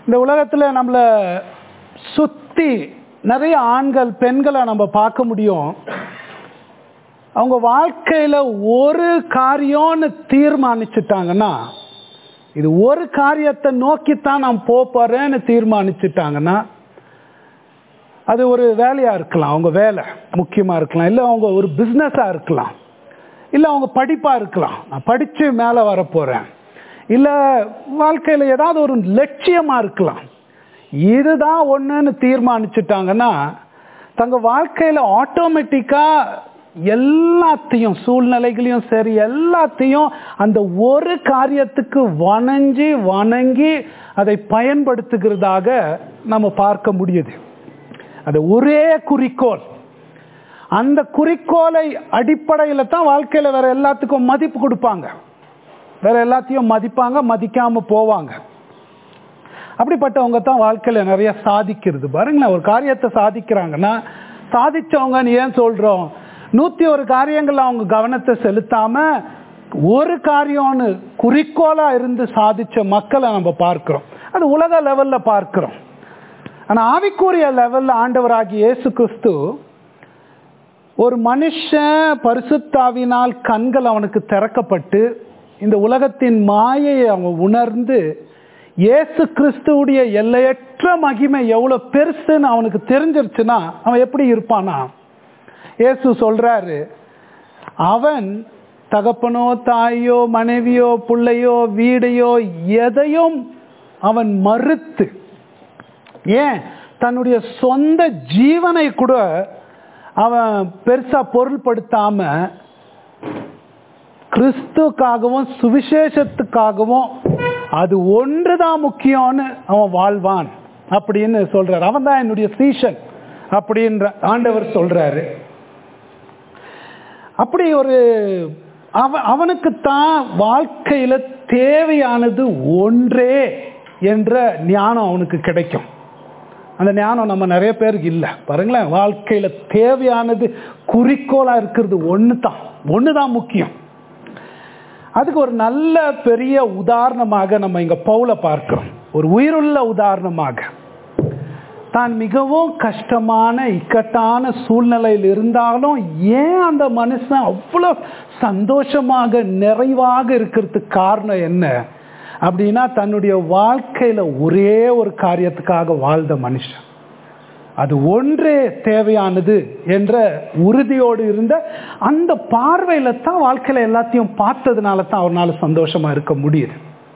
இந்த உலகத்தில் நம்மளை சுற்றி நிறைய ஆண்கள் பெண்களை நம்ம பார்க்க முடியும் அவங்க வாழ்க்கையில் ஒரு காரியம்னு தீர்மானிச்சுட்டாங்கன்னா இது ஒரு காரியத்தை நோக்கித்தான் நான் போறேன்னு தீர்மானிச்சுட்டாங்கன்னா அது ஒரு வேலையாக இருக்கலாம் அவங்க வேலை முக்கியமாக இருக்கலாம் இல்லை அவங்க ஒரு பிஸ்னஸாக இருக்கலாம் இல்லை அவங்க படிப்பாக இருக்கலாம் நான் படித்து மேலே வரப்போகிறேன் இல்லை வாழ்க்கையில் ஏதாவது ஒரு லட்சியமாக இருக்கலாம் இதுதான் ஒன்றுன்னு தீர்மானிச்சுட்டாங்கன்னா தங்கள் வாழ்க்கையில் ஆட்டோமேட்டிக்காக எல்லாத்தையும் சூழ்நிலைகளையும் சரி எல்லாத்தையும் அந்த ஒரு காரியத்துக்கு வணங்கி வணங்கி அதை பயன்படுத்துகிறதாக நம்ம பார்க்க முடியுது அது ஒரே குறிக்கோள் அந்த குறிக்கோளை அடிப்படையில் தான் வாழ்க்கையில் வேற எல்லாத்துக்கும் மதிப்பு கொடுப்பாங்க வேற எல்லாத்தையும் மதிப்பாங்க மதிக்காம போவாங்க அப்படிப்பட்டவங்க தான் வாழ்க்கையில் நிறைய சாதிக்கிறது பாருங்களேன் ஒரு காரியத்தை சாதிக்கிறாங்கன்னா சாதிச்சவங்கன்னு ஏன் சொல்றோம் நூத்தி ஒரு காரியங்கள் அவங்க கவனத்தை செலுத்தாம ஒரு காரியம்னு குறிக்கோளா இருந்து சாதிச்ச மக்களை நம்ம பார்க்கிறோம் அது உலக லெவல்ல பார்க்கிறோம் ஆனா ஆவிக்குரிய லெவல்ல ஆண்டவராகி இயேசு கிறிஸ்து ஒரு மனுஷன் பரிசுத்தாவினால் கண்கள் அவனுக்கு திறக்கப்பட்டு இந்த உலகத்தின் மாயையை அவன் உணர்ந்து இயேசு கிறிஸ்துவுடைய எல்லையற்ற மகிமை எவ்வளவு பெருசுன்னு அவனுக்கு தெரிஞ்சிருச்சுன்னா அவன் எப்படி இருப்பானா இயேசு சொல்றாரு அவன் தகப்பனோ தாயோ மனைவியோ பிள்ளையோ வீடையோ எதையும் அவன் மறுத்து ஏன் தன்னுடைய சொந்த ஜீவனை கூட அவன் பெருசா பொருள்படுத்தாம கிறிஸ்துக்காகவும் சுவிசேஷத்துக்காகவும் அது ஒன்றுதான் முக்கியம்னு அவன் வாழ்வான் அப்படின்னு சொல்றாரு அவன் தான் என்னுடைய சீஷன் அப்படின்ற ஆண்டவர் சொல்றாரு அப்படி ஒரு அவன் அவனுக்குத்தான் வாழ்க்கையில தேவையானது ஒன்றே என்ற ஞானம் அவனுக்கு கிடைக்கும் அந்த ஞானம் நம்ம நிறைய பேருக்கு இல்லை பாருங்களேன் வாழ்க்கையில தேவையானது குறிக்கோளா இருக்கிறது ஒன்று தான் ஒன்று தான் முக்கியம் அதுக்கு ஒரு நல்ல பெரிய உதாரணமாக நம்ம இங்க பவுல பார்க்கிறோம் ஒரு உயிருள்ள உதாரணமாக தான் மிகவும் கஷ்டமான இக்கட்டான சூழ்நிலையில் இருந்தாலும் ஏன் அந்த மனுஷன் அவ்வளோ சந்தோஷமாக நிறைவாக இருக்கிறதுக்கு காரணம் என்ன அப்படின்னா தன்னுடைய வாழ்க்கையில ஒரே ஒரு காரியத்துக்காக வாழ்ந்த மனுஷன் அது ஒன்றே தேவையானது என்ற உறுதியோடு இருந்த அந்த பார்வையில தான் வாழ்க்கையில எல்லாத்தையும் பார்த்ததுனால தான் அவரால் சந்தோஷமா இருக்க முடியுது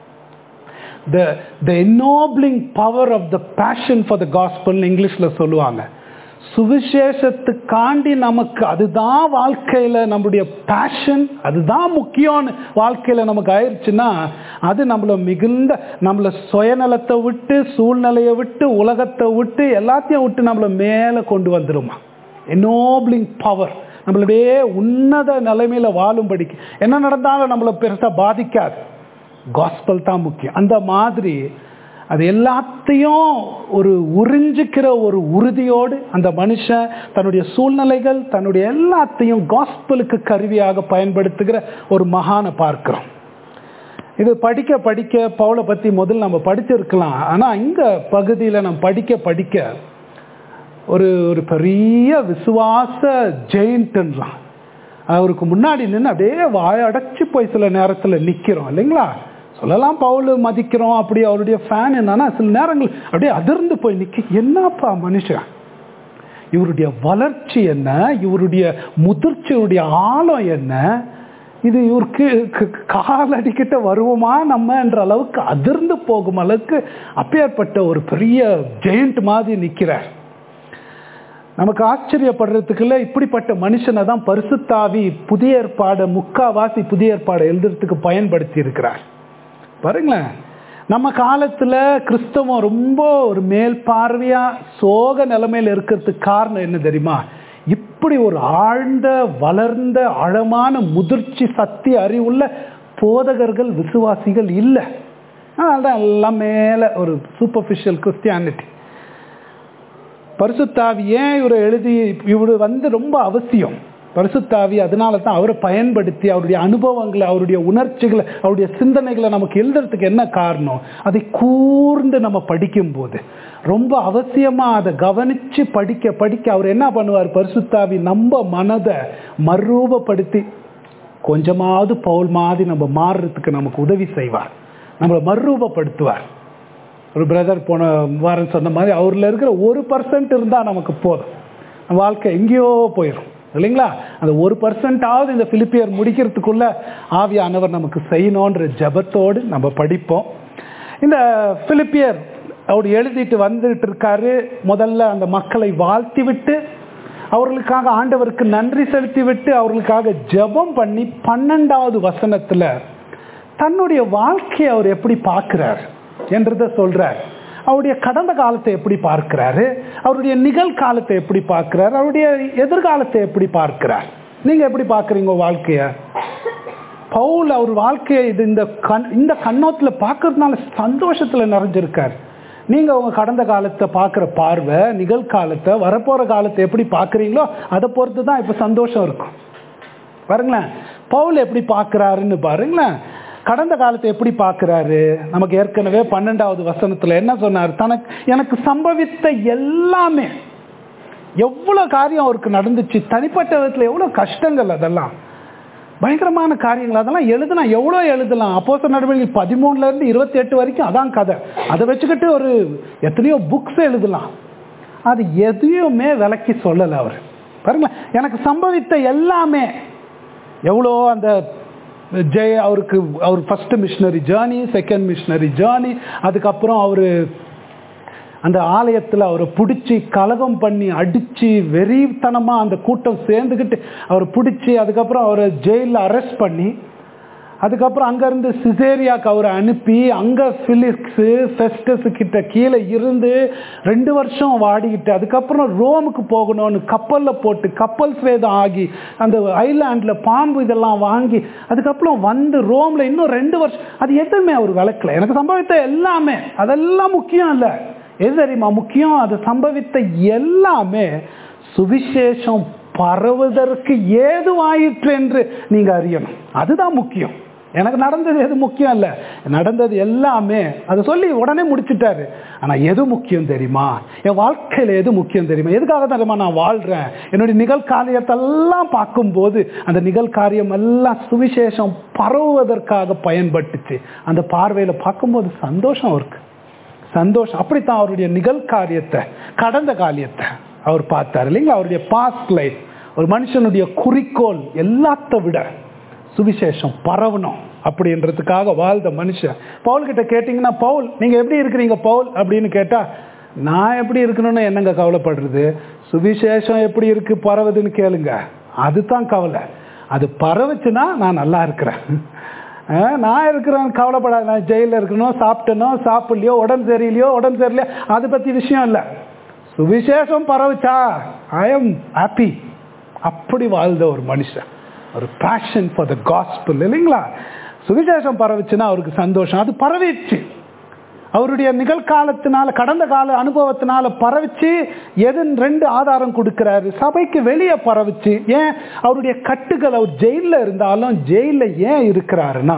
the the ennobling power of the passion for the gospel இங்கிலீஷில் சொல்லுவாங்க சுவிசேஷத்துக்காண்டி நமக்கு அதுதான் வாழ்க்கையில் நம்முடைய பேஷன் அதுதான் முக்கியம்னு வாழ்க்கையில் நமக்கு ஆயிடுச்சுன்னா அது நம்மளை மிகுந்த நம்மளை சுயநலத்தை விட்டு சூழ்நிலையை விட்டு உலகத்தை விட்டு எல்லாத்தையும் விட்டு நம்மளை மேலே கொண்டு வந்துருமா என்னோபிளிங் பவர் நம்மளுடைய உன்னத நிலைமையில வாழும்படிக்கு என்ன நடந்தாலும் நம்மளை பெருசாக பாதிக்காது காஸ்பல் தான் முக்கியம் அந்த மாதிரி அது எல்லாத்தையும் ஒரு உறிஞ்சிக்கிற ஒரு உறுதியோடு அந்த மனுஷன் தன்னுடைய சூழ்நிலைகள் தன்னுடைய எல்லாத்தையும் காஸ்பலுக்கு கருவியாக பயன்படுத்துகிற ஒரு மகானை பார்க்கிறோம் இது படிக்க படிக்க பவுலை பற்றி முதல்ல நம்ம படிச்சிருக்கலாம் ஆனால் இந்த பகுதியில் நம்ம படிக்க படிக்க ஒரு ஒரு பெரிய விசுவாச ஜெயின்ட்டுலாம் அவருக்கு முன்னாடி நின்று அப்படியே வாயடைச்சு போய் சில நேரத்தில் நிற்கிறோம் இல்லைங்களா சொல்லலாம் பவுல் மதிக்கிறோம் அப்படி அவருடைய ஃபேன் என்னன்னா சில நேரங்கள் அப்படியே அதிர்ந்து போய் நிற்க என்னப்பா மனுஷன் இவருடைய வளர்ச்சி என்ன இவருடைய முதிர்ச்சியுடைய ஆழம் என்ன இது இவருக்கு காலடிக்கிட்ட வருவோமா நம்ம என்ற அளவுக்கு அதிர்ந்து போகும் அளவுக்கு அப்பேற்பட்ட ஒரு பெரிய ஜெயண்ட் மாதிரி நிற்கிறார் நமக்கு ஆச்சரியப்படுறதுக்குள்ள இப்படிப்பட்ட மனுஷனை தான் பரிசுத்தாவி புதிய ஏற்பாடு முக்காவாசி புதிய ஏற்பாடு எழுதுறதுக்கு பயன்படுத்தி இருக்கிறார் பாருங்களேன் நம்ம காலத்துல கிறிஸ்தவம் ரொம்ப ஒரு மேல் பார்வையா சோக நிலைமையில இருக்கிறதுக்கு காரணம் என்ன தெரியுமா இப்படி ஒரு ஆழ்ந்த வளர்ந்த ஆழமான முதிர்ச்சி சக்தி அறிவுள்ள போதகர்கள் விசுவாசிகள் இல்லை அதனால்தான் எல்லாம் மேல ஒரு சூப்பர்ஃபிஷியல் கிறிஸ்டியானிட்டி பரிசுத்தாவி ஏன் இவரை எழுதி இவரு வந்து ரொம்ப அவசியம் பரிசுத்தாவி அதனால தான் அவரை பயன்படுத்தி அவருடைய அனுபவங்களை அவருடைய உணர்ச்சிகளை அவருடைய சிந்தனைகளை நமக்கு எழுதுறதுக்கு என்ன காரணம் அதை கூர்ந்து நம்ம படிக்கும்போது ரொம்ப அவசியமா அதை கவனிச்சு படிக்க படிக்க அவர் என்ன பண்ணுவார் பரிசுத்தாவி நம்ம மனதை மறுரூபப்படுத்தி கொஞ்சமாவது பவுல் மாதிரி நம்ம மாறுறதுக்கு நமக்கு உதவி செய்வார் நம்மளை மறுரூபப்படுத்துவார் ஒரு பிரதர் போன வாரம் சொன்ன மாதிரி அவரில் இருக்கிற ஒரு பர்சன்ட் இருந்தால் நமக்கு போதும் நம்ம வாழ்க்கை எங்கேயோ போயிடும் இல்லைங்களா அந்த ஒரு பர்சன்டாவது இந்த பிலிப்பியர் முடிக்கிறதுக்குள்ள ஆவியானவர் நமக்கு செய்யணுன்ற ஜபத்தோடு நம்ம படிப்போம் இந்த பிலிப்பியர் அவர் எழுதிட்டு வந்துட்டு இருக்காரு முதல்ல அந்த மக்களை வாழ்த்தி விட்டு அவர்களுக்காக ஆண்டவருக்கு நன்றி செலுத்தி விட்டு அவர்களுக்காக ஜெபம் பண்ணி பன்னெண்டாவது வசனத்துல தன்னுடைய வாழ்க்கையை அவர் எப்படி பார்க்கிறார் என்றத சொல்றார் அவருடைய கடந்த காலத்தை எப்படி பார்க்கிறாரு அவருடைய நிகழ்காலத்தை எப்படி பார்க்கிறார் அவருடைய எதிர்காலத்தை எப்படி பார்க்கிறார் நீங்க எப்படி பார்க்குறீங்க வாழ்க்கைய பவுல் அவர் வாழ்க்கையை இது இந்த கண் இந்த கண்ணோத்துல பார்க்கறதுனால சந்தோஷத்துல நிறைஞ்சிருக்கார் நீங்க உங்க கடந்த காலத்தை பார்க்குற பார்வை நிகழ்காலத்தை வரப்போற காலத்தை எப்படி பார்க்குறீங்களோ அதை பொறுத்து தான் இப்போ சந்தோஷம் இருக்கும் பாருங்களேன் பவுல் எப்படி பார்க்குறாருன்னு பாருங்களேன் கடந்த காலத்தை எப்படி பார்க்குறாரு நமக்கு ஏற்கனவே பன்னெண்டாவது வசனத்தில் என்ன சொன்னார் தனக்கு எனக்கு சம்பவித்த எல்லாமே எவ்வளோ காரியம் அவருக்கு நடந்துச்சு தனிப்பட்ட விதத்தில் எவ்வளோ கஷ்டங்கள் அதெல்லாம் பயங்கரமான காரியங்கள் அதெல்லாம் எழுதுனா எவ்வளோ எழுதலாம் அப்போச நடவடிக்கை பதிமூணுல இருந்து இருபத்தி எட்டு வரைக்கும் அதான் கதை அதை வச்சுக்கிட்டு ஒரு எத்தனையோ புக்ஸ் எழுதலாம் அது எதையுமே விளக்கி சொல்லலை அவர் பாருங்களேன் எனக்கு சம்பவித்த எல்லாமே எவ்வளோ அந்த ஜெய அவருக்கு அவர் first missionary journey second missionary journey அதுக்கப்புறம் அவர் அந்த ஆலயத்தில் அவரை பிடிச்சி கலகம் பண்ணி அடித்து வெறித்தனமாக அந்த கூட்டம் சேர்ந்துக்கிட்டு அவரை பிடிச்சி அதுக்கப்புறம் அவரை ஜெயிலில் அரெஸ்ட் பண்ணி அதுக்கப்புறம் அங்கேருந்து சிசேரியாவுக்கு அவரை அனுப்பி அங்கே ஃபிலிக்ஸு ஃபெஸ்டஸ் கிட்ட கீழே இருந்து ரெண்டு வருஷம் வாடிக்கிட்டு அதுக்கப்புறம் ரோமுக்கு போகணும்னு கப்பலில் போட்டு கப்பல் சேதம் ஆகி அந்த ஐலாண்டில் பாம்பு இதெல்லாம் வாங்கி அதுக்கப்புறம் வந்து ரோமில் இன்னும் ரெண்டு வருஷம் அது எதுவுமே அவர் விளக்கல எனக்கு சம்பவித்த எல்லாமே அதெல்லாம் முக்கியம் இல்லை எது தெரியுமா முக்கியம் அது சம்பவித்த எல்லாமே சுவிசேஷம் பரவுவதற்கு ஏதுவாயிற்று என்று நீங்க அறியணும் அதுதான் முக்கியம் எனக்கு நடந்தது எது முக்கியம் இல்லை நடந்தது எல்லாமே அதை சொல்லி உடனே முடிச்சிட்டாரு ஆனால் எது முக்கியம் தெரியுமா என் வாழ்க்கையில் எது முக்கியம் தெரியுமா எதுக்காக தெரியுமா நான் வாழ்கிறேன் என்னுடைய நிகழ்காரியத்தெல்லாம் பார்க்கும்போது அந்த நிகழ்காரியம் எல்லாம் சுவிசேஷம் பரவுவதற்காக பயன்பட்டுச்சு அந்த பார்வையில் பார்க்கும்போது சந்தோஷம் இருக்கு சந்தோஷம் அப்படித்தான் அவருடைய நிகழ்காரியத்தை கடந்த காரியத்தை அவர் பார்த்தார் இல்லைங்களா அவருடைய பாஸ்ட் லைஃப் ஒரு மனுஷனுடைய குறிக்கோள் எல்லாத்த விட சுவிசேஷம் பரவணும் அப்படின்றதுக்காக வாழ்ந்த மனுஷன் பவுல் கிட்ட கேட்டிங்கன்னா பவுல் நீங்கள் எப்படி இருக்கிறீங்க பவுல் அப்படின்னு கேட்டால் நான் எப்படி இருக்கணும்னு என்னங்க கவலைப்படுறது சுவிசேஷம் எப்படி இருக்கு பரவுதுன்னு கேளுங்க அதுதான் கவலை அது பரவுச்சுன்னா நான் நல்லா இருக்கிறேன் நான் இருக்கிறேன் கவலைப்படாது நான் ஜெயிலில் இருக்கணும் சாப்பிட்டனோ சாப்பிடலையோ உடம்பு சரியில்லையோ உடம்பு சரியில்லையோ அதை பற்றி விஷயம் இல்லை சுவிசேஷம் பரவுச்சா ஐ எம் ஹாப்பி அப்படி வாழ்ந்த ஒரு மனுஷன் ஒரு பேஷன் ஃபார் த காஸ்பிள் இல்லைங்களா சுவிசேஷம் பரவுச்சுன்னா அவருக்கு சந்தோஷம் அது பரவிடுச்சு அவருடைய நிகழ்காலத்தினால கடந்த கால அனுபவத்தினால பரவிச்சு எது ரெண்டு ஆதாரம் கொடுக்கிறாரு சபைக்கு வெளியே பரவிச்சு ஏன் அவருடைய கட்டுகள் அவர் ஜெயிலில் இருந்தாலும் ஜெயிலில் ஏன் இருக்கிறாருன்னா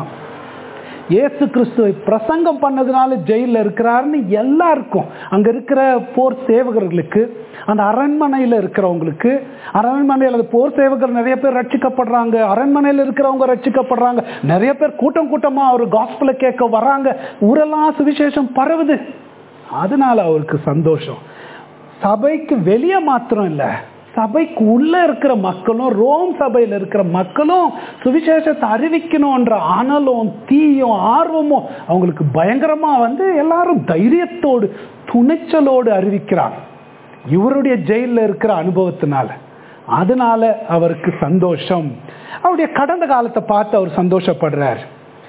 இயேசு கிறிஸ்துவை பிரசங்கம் பண்ணதுனால ஜெயிலில் இருக்கிறாருன்னு எல்லாருக்கும் அங்கே இருக்கிற போர் சேவகர்களுக்கு அந்த அரண்மனையில் இருக்கிறவங்களுக்கு அரண்மனையில் அது போர் சேவகர் நிறைய பேர் ரட்சிக்கப்படுறாங்க அரண்மனையில் இருக்கிறவங்க ரட்சிக்கப்படுறாங்க நிறைய பேர் கூட்டம் கூட்டமாக அவர் காஸ்பிளை கேட்க வராங்க ஊரெல்லாம் சுவிசேஷம் பரவுது அதனால அவருக்கு சந்தோஷம் சபைக்கு வெளியே மாத்திரம் இல்லை சபைக்கு உள்ள இருக்கிற மக்களும் ரோம் சபையில் இருக்கிற மக்களும் சுவிசேஷத்தை அறிவிக்கணும்ன்ற அனலும் தீயும் ஆர்வமும் அவங்களுக்கு பயங்கரமா வந்து எல்லாரும் தைரியத்தோடு துணிச்சலோடு அறிவிக்கிறாங்க இவருடைய ஜெயிலில் இருக்கிற அனுபவத்தினால அதனால அவருக்கு சந்தோஷம் அவருடைய கடந்த காலத்தை பார்த்து அவர் சந்தோஷப்படுறார்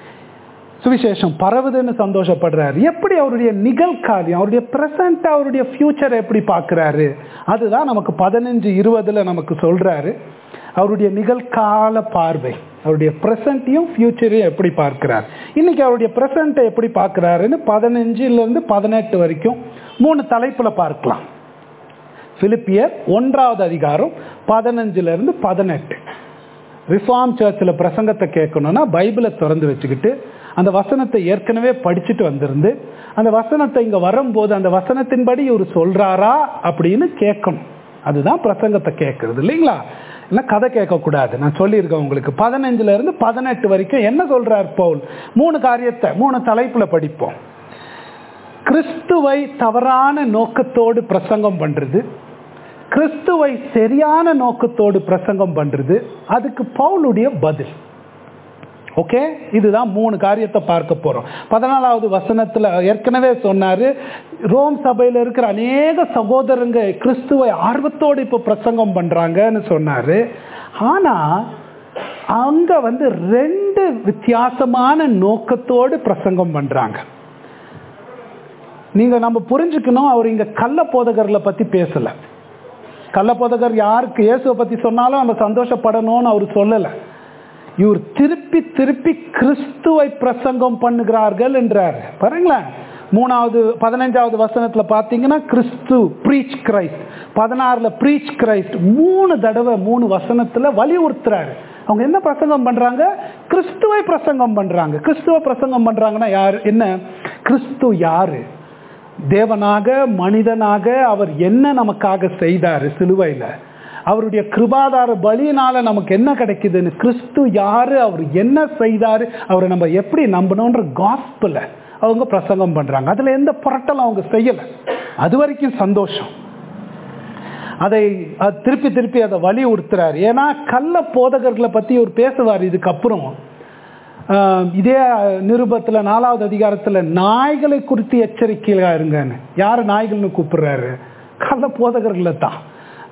சுவிசேஷம் பரவுதுன்னு சந்தோஷப்படுறாரு எப்படி அவருடைய நிகழ்காரியம் அவருடைய ப்ரெசண்ட் அவருடைய ஃபியூச்சரை எப்படி பார்க்குறாரு அதுதான் நமக்கு பதினஞ்சு இருபதுல நமக்கு சொல்றாரு அவருடைய நிகழ்கால பார்வை அவருடைய ப்ரெசண்ட்டையும் ஃபியூச்சரையும் எப்படி பார்க்கிறார் இன்னைக்கு அவருடைய ப்ரெசண்ட்டை எப்படி பார்க்குறாருன்னு பதினஞ்சுலேருந்து பதினெட்டு வரைக்கும் மூணு தலைப்பில் பார்க்கலாம் பிலிப்பியர் ஒன்றாவது அதிகாரம் பதினஞ்சுல இருந்து பதினெட்டு ரிஃபார்ம் சர்ச்சில் பிரசங்கத்தை கேட்கணும்னா பைபிளை திறந்து வச்சுக்கிட்டு அந்த வசனத்தை ஏற்கனவே படிச்சுட்டு வந்திருந்து அந்த வசனத்தை இங்கே வரும்போது அந்த வசனத்தின்படி இவர் சொல்றாரா அப்படின்னு கேட்கணும் அதுதான் பிரசங்கத்தை கேட்கறது இல்லைங்களா இல்லை கதை கேட்கக்கூடாது நான் சொல்லியிருக்கேன் உங்களுக்கு பதினஞ்சுல இருந்து பதினெட்டு வரைக்கும் என்ன சொல்றார் பவுல் மூணு காரியத்தை மூணு தலைப்புல படிப்போம் கிறிஸ்துவை தவறான நோக்கத்தோடு பிரசங்கம் பண்றது கிறிஸ்துவை சரியான நோக்கத்தோடு பிரசங்கம் பண்றது அதுக்கு பவுலுடைய பதில் ஓகே இதுதான் மூணு காரியத்தை பார்க்க போறோம் பதினாலாவது வசனத்துல ஏற்கனவே சொன்னாரு ரோம் சபையில இருக்கிற அநேக சகோதரங்க கிறிஸ்துவை ஆர்வத்தோடு இப்ப பிரசங்கம் பண்றாங்கன்னு சொன்னாரு ஆனா அங்க வந்து ரெண்டு வித்தியாசமான நோக்கத்தோடு பிரசங்கம் பண்றாங்க நீங்க நம்ம புரிஞ்சுக்கணும் அவர் இங்க கள்ள போதகர்களை பத்தி பேசல கள்ள போதகர் யாருக்கு இயேசுவை பத்தி சொன்னாலும் நம்ம சந்தோஷப்படணும்னு அவர் சொல்லலை இவர் திருப்பி திருப்பி கிறிஸ்துவை பிரசங்கம் பண்ணுகிறார்கள் என்றார் பாருங்களேன் மூணாவது பதினஞ்சாவது வசனத்துல பாத்தீங்கன்னா கிறிஸ்து ப்ரீச் கிரைஸ்ட் பதினாறுல ப்ரீச் கிரைஸ்ட் மூணு தடவை மூணு வசனத்துல வலியுறுத்துறாரு அவங்க என்ன பிரசங்கம் பண்றாங்க கிறிஸ்துவை பிரசங்கம் பண்றாங்க கிறிஸ்துவ பிரசங்கம் பண்றாங்கன்னா யாரு என்ன கிறிஸ்து யாரு தேவனாக மனிதனாக அவர் என்ன நமக்காக செய்தாரு சிலுவையில அவருடைய கிருபாதார பலியினால நமக்கு என்ன கிடைக்குதுன்னு கிறிஸ்து யாரு அவர் என்ன செய்தாரு அவரை நம்ம எப்படி நம்பணுன்ற காஸ்பிள அவங்க பிரசங்கம் பண்றாங்க அதுல எந்த புரட்டலும் அவங்க செய்யல அது வரைக்கும் சந்தோஷம் அதை திருப்பி திருப்பி அதை வலியுறுத்துறாரு ஏன்னா கள்ள போதகர்களை பத்தி அவர் பேசுவார் இதுக்கப்புறம் இதே நிருபத்தில் நாலாவது அதிகாரத்தில் நாய்களை குறித்து எச்சரிக்கையா இருங்கன்னு யார் நாய்கள்னு கூப்பிடுறாரு கள்ள போதகர்களை தான்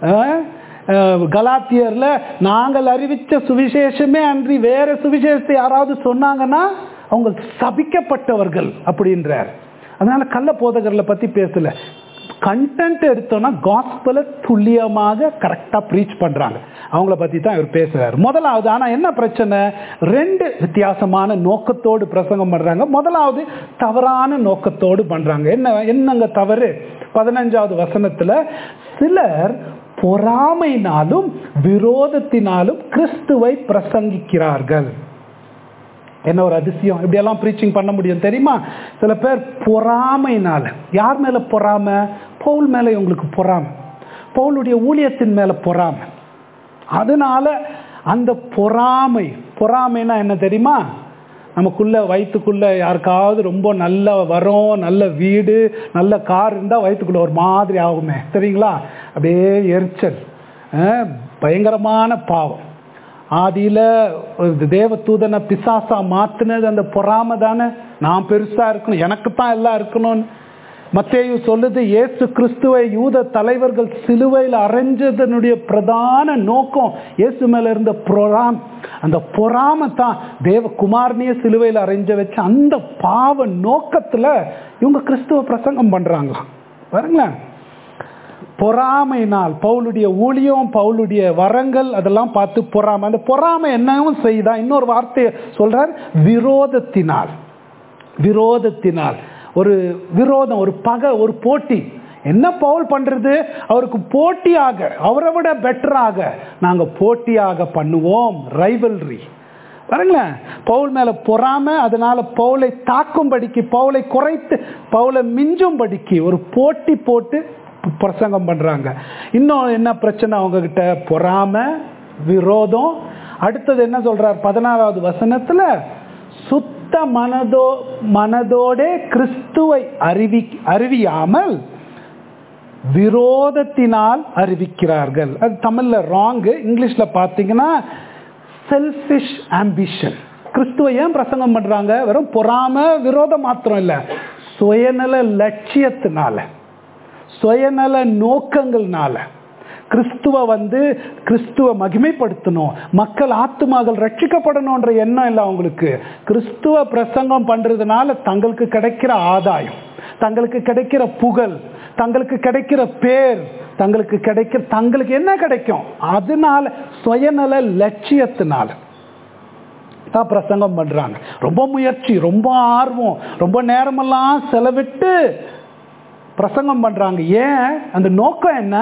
கலாத்தியர்ல நாங்கள் அறிவிச்ச சுவிசேஷமே அன்றி வேற சுவிசேஷத்தை யாராவது சொன்னாங்கன்னா அவங்க சபிக்கப்பட்டவர்கள் அப்படின்றார் அதனால கள்ள போதகர்களை பத்தி பேசல கண்டென்ட் எடுத்தோம்னா காஸ்பல துல்லியமாக கரெக்டா ப்ரீச் பண்றாங்க அவங்கள பத்தி தான் இவர் பேசுறாரு முதலாவது ஆனா என்ன பிரச்சனை ரெண்டு வித்தியாசமான நோக்கத்தோடு பிரசங்கம் பண்றாங்க முதலாவது தவறான நோக்கத்தோடு பண்றாங்க என்ன என்னங்க தவறு பதினஞ்சாவது வசனத்துல சிலர் பொறாமைனாலும் விரோதத்தினாலும் கிறிஸ்துவை பிரசங்கிக்கிறார்கள் என்ன ஒரு அதிசயம் இப்படியெல்லாம் ப்ரீச்சிங் பண்ண முடியும் தெரியுமா சில பேர் பொறாமைனால யார் மேல பொறாம பவுல் மேல உங்களுக்கு பொறாம பவுலுடைய ஊழியத்தின் மேல பொறாம அதனால அந்த பொறாமை பொறாமைனா என்ன தெரியுமா நமக்குள்ள வயிற்றுக்குள்ள யாருக்காவது ரொம்ப நல்ல வரோம் நல்ல வீடு நல்ல கார் இருந்தால் வயிற்றுக்குள்ள ஒரு மாதிரி ஆகுமே சரிங்களா அப்படியே எரிச்சல் பயங்கரமான பாவம் ஆதியில தேவ தூதனை பிசாசா மாத்தினது அந்த பொறாம தானே நான் பெருசா இருக்கணும் எனக்கு தான் எல்லாம் இருக்கணும்னு மத்தேயு சொல்லுது இயேசு கிறிஸ்துவை யூத தலைவர்கள் சிலுவையில் அரைஞ்சதனுடைய பிரதான நோக்கம் இயேசு மேல இருந்த பொறாம் அந்த பொறாம தான் தேவகுமாரனையே சிலுவையில் அரைஞ்ச வச்ச அந்த பாவ நோக்கத்துல இவங்க கிறிஸ்துவ பிரசங்கம் பண்றாங்களாம் பாருங்களேன் பொறாமைனால் பவுலுடைய ஊழியம் பவுலுடைய வரங்கள் அதெல்லாம் பார்த்து பொறாமை அந்த பொறாமை என்னவும் செய்தா இன்னொரு வார்த்தையை சொல்றார் விரோதத்தினால் விரோதத்தினால் ஒரு விரோதம் ஒரு பகை ஒரு போட்டி என்ன பவுல் பண்றது அவருக்கு போட்டியாக அவரை விட பெட்டராக நாங்க போட்டியாக பண்ணுவோம் ரைவல்ரி பாருங்களேன் பவுல் மேல பொறாம அதனால பவுலை தாக்கும்படிக்கு பவுலை குறைத்து பவுலை மிஞ்சும்படிக்கு ஒரு போட்டி போட்டு பிரசங்கம் பண்றாங்க இன்னும் என்ன பிரச்சனை அவங்க கிட்ட பொறாம விரோதம் அடுத்தது என்ன சொல்றார் பதினாறாவது வசனத்துல சுத்த மனதோ மனதோட கிறிஸ்துவை அறிவி அறிவியாமல் விரோதத்தினால் அறிவிக்கிறார்கள் அது தமிழ்ல ராங்கு இங்கிலீஷ்ல பாத்தீங்கன்னா செல்ஃபிஷ் ஆம்பிஷன் கிறிஸ்துவ ஏன் பிரசங்கம் பண்றாங்க வெறும் பொறாம விரோதம் மாத்திரம் இல்ல சுயநல லட்சியத்தினால சுயநல நோக்கங்கள்னால கிறிஸ்துவ வந்து கிறிஸ்துவ மகிமைப்படுத்தணும் மக்கள் ஆத்துமாக்கள் ரட்சிக்கப்படணும்ன்ற எண்ணம் இல்லை அவங்களுக்கு கிறிஸ்துவ பிரசங்கம் பண்றதுனால தங்களுக்கு கிடைக்கிற ஆதாயம் தங்களுக்கு கிடைக்கிற புகழ் தங்களுக்கு கிடைக்கிற பேர் தங்களுக்கு கிடைக்கிற தங்களுக்கு என்ன கிடைக்கும் அதனால சுயநல லட்சியத்தினால தான் பிரசங்கம் பண்றாங்க ரொம்ப முயற்சி ரொம்ப ஆர்வம் ரொம்ப நேரமெல்லாம் செலவிட்டு பிரசங்கம் பண்றாங்க ஏன் அந்த நோக்கம் என்ன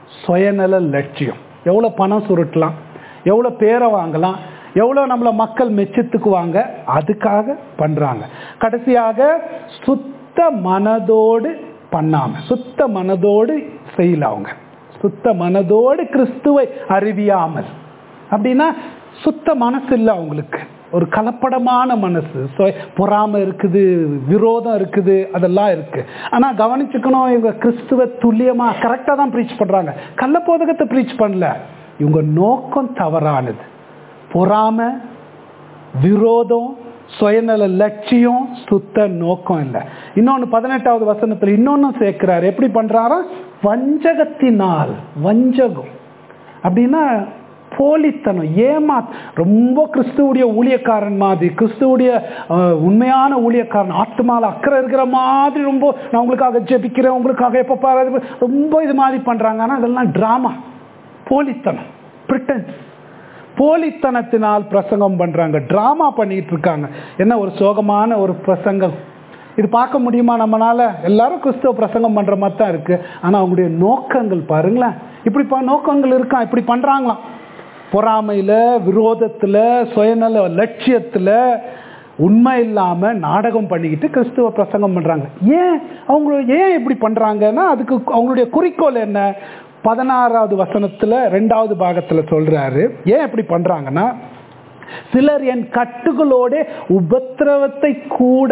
சுயநல லட்சியம் எவ்வளோ பணம் சுருட்டலாம் எவ்வளோ பேரை வாங்கலாம் எவ்வளோ நம்மளை மக்கள் மெச்சத்துக்குவாங்க அதுக்காக பண்ணுறாங்க கடைசியாக சுத்த மனதோடு பண்ணாம சுத்த மனதோடு செய்யல அவங்க சுத்த மனதோடு கிறிஸ்துவை அறிவியாமல் அப்படின்னா சுத்த மனசு இல்லை அவங்களுக்கு ஒரு கலப்படமான மனசு சொ- பொறாமை இருக்குது விரோதம் இருக்குது அதெல்லாம் இருக்கு ஆனா கவனிச்சுக்கணும் இவங்க கிறிஸ்துவ துல்லியமா கரெக்டா தான் ப்ரீச் பண்றாங்க கள்ள போதகத்தை ப்ரீச் பண்ணல இவங்க நோக்கம் தவறானது பொறாமை விரோதம் சுயநல லட்சியம் சுத்த நோக்கம் இல்லை இன்னொன்னு பதினெட்டாவது வசனத்துல இன்னொன்னும் சேர்க்கிறார் எப்படி பண்றாரா வஞ்சகத்தினால் வஞ்சகம் அப்படின்னா போலித்தனம் ஏமா ரொம்ப கிறிஸ்துவுடைய ஊழியக்காரன் மாதிரி கிறிஸ்துவுடைய அஹ், உண்மையான ஊழியக்காரன் ஆத்துமால அக்கறை இருக்கிற மாதிரி ரொம்ப நான் உங்களுக்காக ஜெபிக்கிறேன் உங்களுக்காக எப்போ பாரு ரொம்ப இது மாதிரி பண்றாங்க ஆனா அதெல்லாம் டிராமா போலித்தனம் பிரிட்டன்ஸ் போலித்தனத்தினால் பிரசங்கம் பண்றாங்க டிராமா பண்ணிட்டு இருக்காங்க என்ன ஒரு சோகமான ஒரு பிரசங்கம் இது பார்க்க முடியுமா நம்மனால எல்லாரும் கிறிஸ்துவ பிரசங்கம் பண்ற மாதிரி தான் இருக்கு ஆனா அவங்களுடைய நோக்கங்கள் பாருங்களேன் இப்படி ப- நோக்கங்கள் இருக்கா இப்படி பண்றாங்களாம் பொறாமையில விரோதத்துல சுயநல லட்சியத்துல உண்மை இல்லாம நாடகம் பண்ணிக்கிட்டு கிறிஸ்துவ பிரசங்கம் பண்றாங்க ஏன் அவங்க ஏன் இப்படி பண்றாங்கன்னா அதுக்கு அவங்களுடைய குறிக்கோள் என்ன பதினாறாவது வசனத்துல ரெண்டாவது பாகத்துல சொல்றாரு ஏன் இப்படி பண்றாங்கன்னா சிலர் என் கட்டுகளோட உபத்திரவத்தை கூட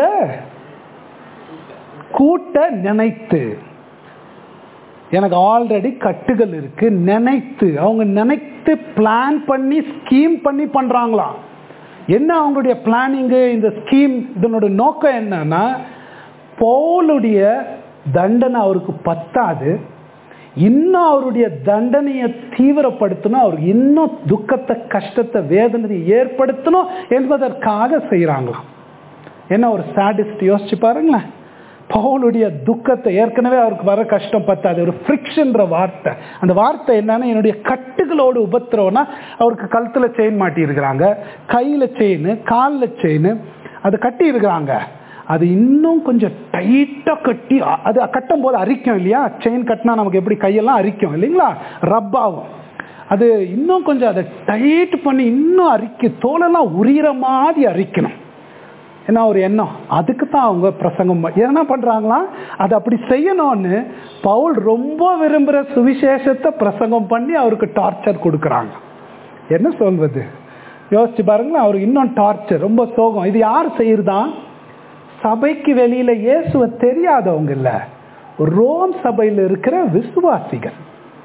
கூட்ட நினைத்து எனக்கு ஆல்ரெடி கட்டுகள் இருக்கு நினைத்து அவங்க நினைத்து பிளான் பண்ணி ஸ்கீம் பண்ணி பண்றாங்களாம் என்ன அவங்களுடைய பிளானிங்கு இந்த ஸ்கீம் இதனோட நோக்கம் என்னன்னா பவுலுடைய தண்டனை அவருக்கு பத்தாது இன்னும் அவருடைய தண்டனையை தீவிரப்படுத்தணும் அவருக்கு இன்னும் துக்கத்தை கஷ்டத்தை வேதனையை ஏற்படுத்தணும் என்பதற்காக செய்கிறாங்களாம் என்ன ஒரு சாடிஸ்ட் யோசிச்சு பாருங்களேன் பவுலுடைய துக்கத்தை ஏற்கனவே அவருக்கு வர கஷ்டம் பத்தாது ஒரு ஃப்ரிக்ஷன்ற வார்த்தை அந்த வார்த்தை என்னன்னா என்னுடைய கட்டுகளோடு உபத்திரவம்னா அவருக்கு கழுத்துல செயின் மாட்டி இருக்கிறாங்க கையில செயின் காலில் செயின் அது கட்டி இருக்கிறாங்க அது இன்னும் கொஞ்சம் டைட்டா கட்டி அ- அது கட்டும் போது அரிக்கும் இல்லையா செயின் கட்டினா நமக்கு எப்படி கையெல்லாம் அரிக்கும் இல்லைங்களா ரப் ஆகும் அது இன்னும் கொஞ்சம் அதை டைட் பண்ணி இன்னும் அரிக்க தோலெல்லாம் உரியிற மாதிரி அரிக்கணும் என்ன ஒரு எண்ணம் அதுக்கு தான் அவங்க பிரசங்கம் ப- என்ன பண்றாங்களாம் அதை அப்படி செய்யணும்னு பவுல் ரொம்ப விரும்புகிற சுவிசேஷத்தை பிரசங்கம் பண்ணி அவருக்கு டார்ச்சர் கொடுக்குறாங்க என்ன சொல்வது யோசிச்சு பாருங்களேன் அவருக்கு இன்னும் டார்ச்சர் ரொம்ப சோகம் இது யார் செய்யறதா சபைக்கு வெளியில இயேசுவை தெரியாதவங்க இல்ல ரோம் சபையில் இருக்கிற விசுவாசிகள்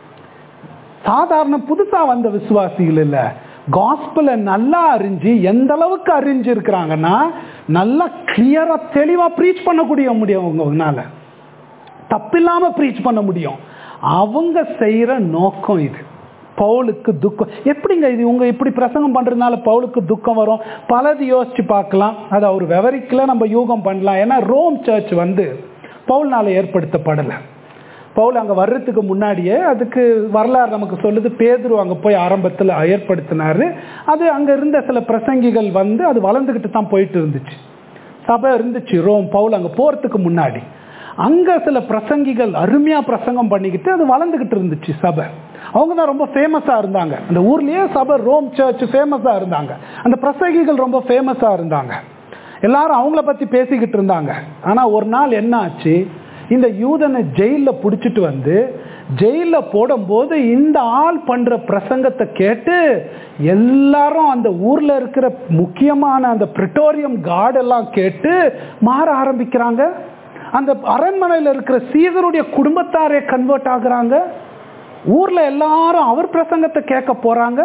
சாதாரண புதுசா வந்த விசுவாசிகள் இல்ல காஸ்பல நல்லா அறிஞ்சு எந்த அளவுக்கு அறிஞ்சு இருக்கிறாங்கன்னா நல்லா கிளியரா தெளிவா ப்ரீச் பண்ணக்கூடிய முடியும் அவங்கனால தப்பில்லாம ப்ரீச் பண்ண முடியும் அவங்க செய்யற நோக்கம் இது பவுலுக்கு துக்கம் எப்படிங்க இது இவங்க இப்படி பிரசங்கம் பண்றதுனால பவுலுக்கு துக்கம் வரும் பலது யோசிச்சு பார்க்கலாம் அது அவர் விவரிக்கல நம்ம யூகம் பண்ணலாம் ஏன்னா ரோம் சர்ச் வந்து பவுல்னால ஏற்படுத்தப்படலை பவுல் அங்கே வர்றதுக்கு முன்னாடியே அதுக்கு வரலாறு நமக்கு சொல்லுது பேதுரு அங்கே போய் ஆரம்பத்தில் ஏற்படுத்தினாரு அது அங்கே இருந்த சில பிரசங்கிகள் வந்து அது வளர்ந்துக்கிட்டு தான் போயிட்டு இருந்துச்சு சபை இருந்துச்சு ரோம் பவுல் அங்கே போகிறதுக்கு முன்னாடி அங்கே சில பிரசங்கிகள் அருமையாக பிரசங்கம் பண்ணிக்கிட்டு அது வளர்ந்துக்கிட்டு இருந்துச்சு சபை அவங்க தான் ரொம்ப ஃபேமஸாக இருந்தாங்க அந்த ஊர்லேயே சபை ரோம் சர்ச் ஃபேமஸாக இருந்தாங்க அந்த பிரசங்கிகள் ரொம்ப ஃபேமஸாக இருந்தாங்க எல்லாரும் அவங்கள பற்றி பேசிக்கிட்டு இருந்தாங்க ஆனால் ஒரு நாள் என்ன ஆச்சு இந்த யூதனை ஜெயிலில் பிடிச்சிட்டு வந்து ஜெயிலில் போடும்போது இந்த ஆள் பண்ற பிரசங்கத்தை கேட்டு எல்லாரும் அந்த ஊர்ல இருக்கிற முக்கியமான அந்த பிரிட்டோரியம் கார்டெல்லாம் கேட்டு மாற ஆரம்பிக்கிறாங்க அந்த அரண்மனையில் இருக்கிற சீதருடைய குடும்பத்தாரே கன்வெர்ட் ஆகுறாங்க ஊர்ல எல்லாரும் அவர் பிரசங்கத்தை கேட்க போறாங்க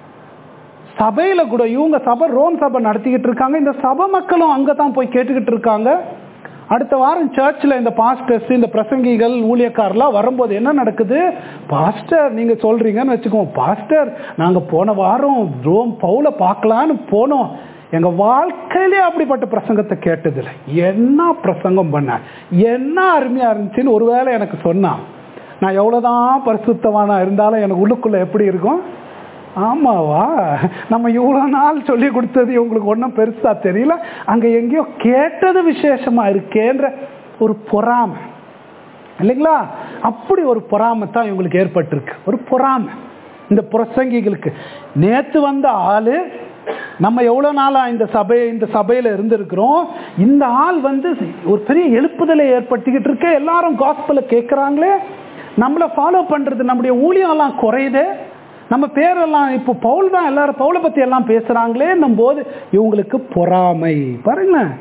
சபையில கூட இவங்க சபை ரோம் சபை நடத்திக்கிட்டு இருக்காங்க இந்த சபை மக்களும் அங்கே தான் போய் கேட்டுக்கிட்டு இருக்காங்க அடுத்த வாரம் சர்ச்சில் இந்த பாஸ்டர்ஸ் இந்த பிரசங்கிகள் ஊழியக்காரெல்லாம் வரும்போது என்ன நடக்குது பாஸ்டர் நீங்க சொல்றீங்கன்னு வச்சுக்கோங்க பாஸ்டர் நாங்க போன வாரம் ரோம் பவுல பார்க்கலான்னு போனோம் எங்க வாழ்க்கையிலே அப்படிப்பட்ட பிரசங்கத்தை கேட்டதில்லை என்ன பிரசங்கம் பண்ண என்ன அருமையா இருந்துச்சுன்னு ஒருவேளை எனக்கு சொன்னான் நான் எவ்வளவுதான் பரிசுத்தவானா இருந்தாலும் எனக்கு உள்ளுக்குள்ள எப்படி இருக்கும் ஆமாவா நம்ம இவ்வளோ நாள் சொல்லி கொடுத்தது உங்களுக்கு ஒன்றும் பெருசா தெரியல அங்க எங்கேயோ கேட்டது விசேஷமா இருக்கேன்ற ஒரு பொறாமை இல்லைங்களா அப்படி ஒரு பொறாமை தான் இவங்களுக்கு ஏற்பட்டிருக்கு ஒரு பொறாமை இந்த பிரசங்கிகளுக்கு நேத்து வந்த ஆளு நம்ம எவ்வளவு நாளா இந்த சபை இந்த சபையில இருந்திருக்கிறோம் இந்த ஆள் வந்து ஒரு பெரிய எழுப்புதலை ஏற்படுத்திக்கிட்டு இருக்க எல்லாரும் காஸ்பல கேட்கறாங்களே நம்மளை ஃபாலோ பண்றது நம்முடைய ஊழியம் எல்லாம் குறையுது நம்ம பேரெல்லாம் இப்போ பவுல் தான் எல்லாரும் பவுலை பத்தி எல்லாம் பேசுறாங்களே போது இவங்களுக்கு பொறாமை பாருங்களேன்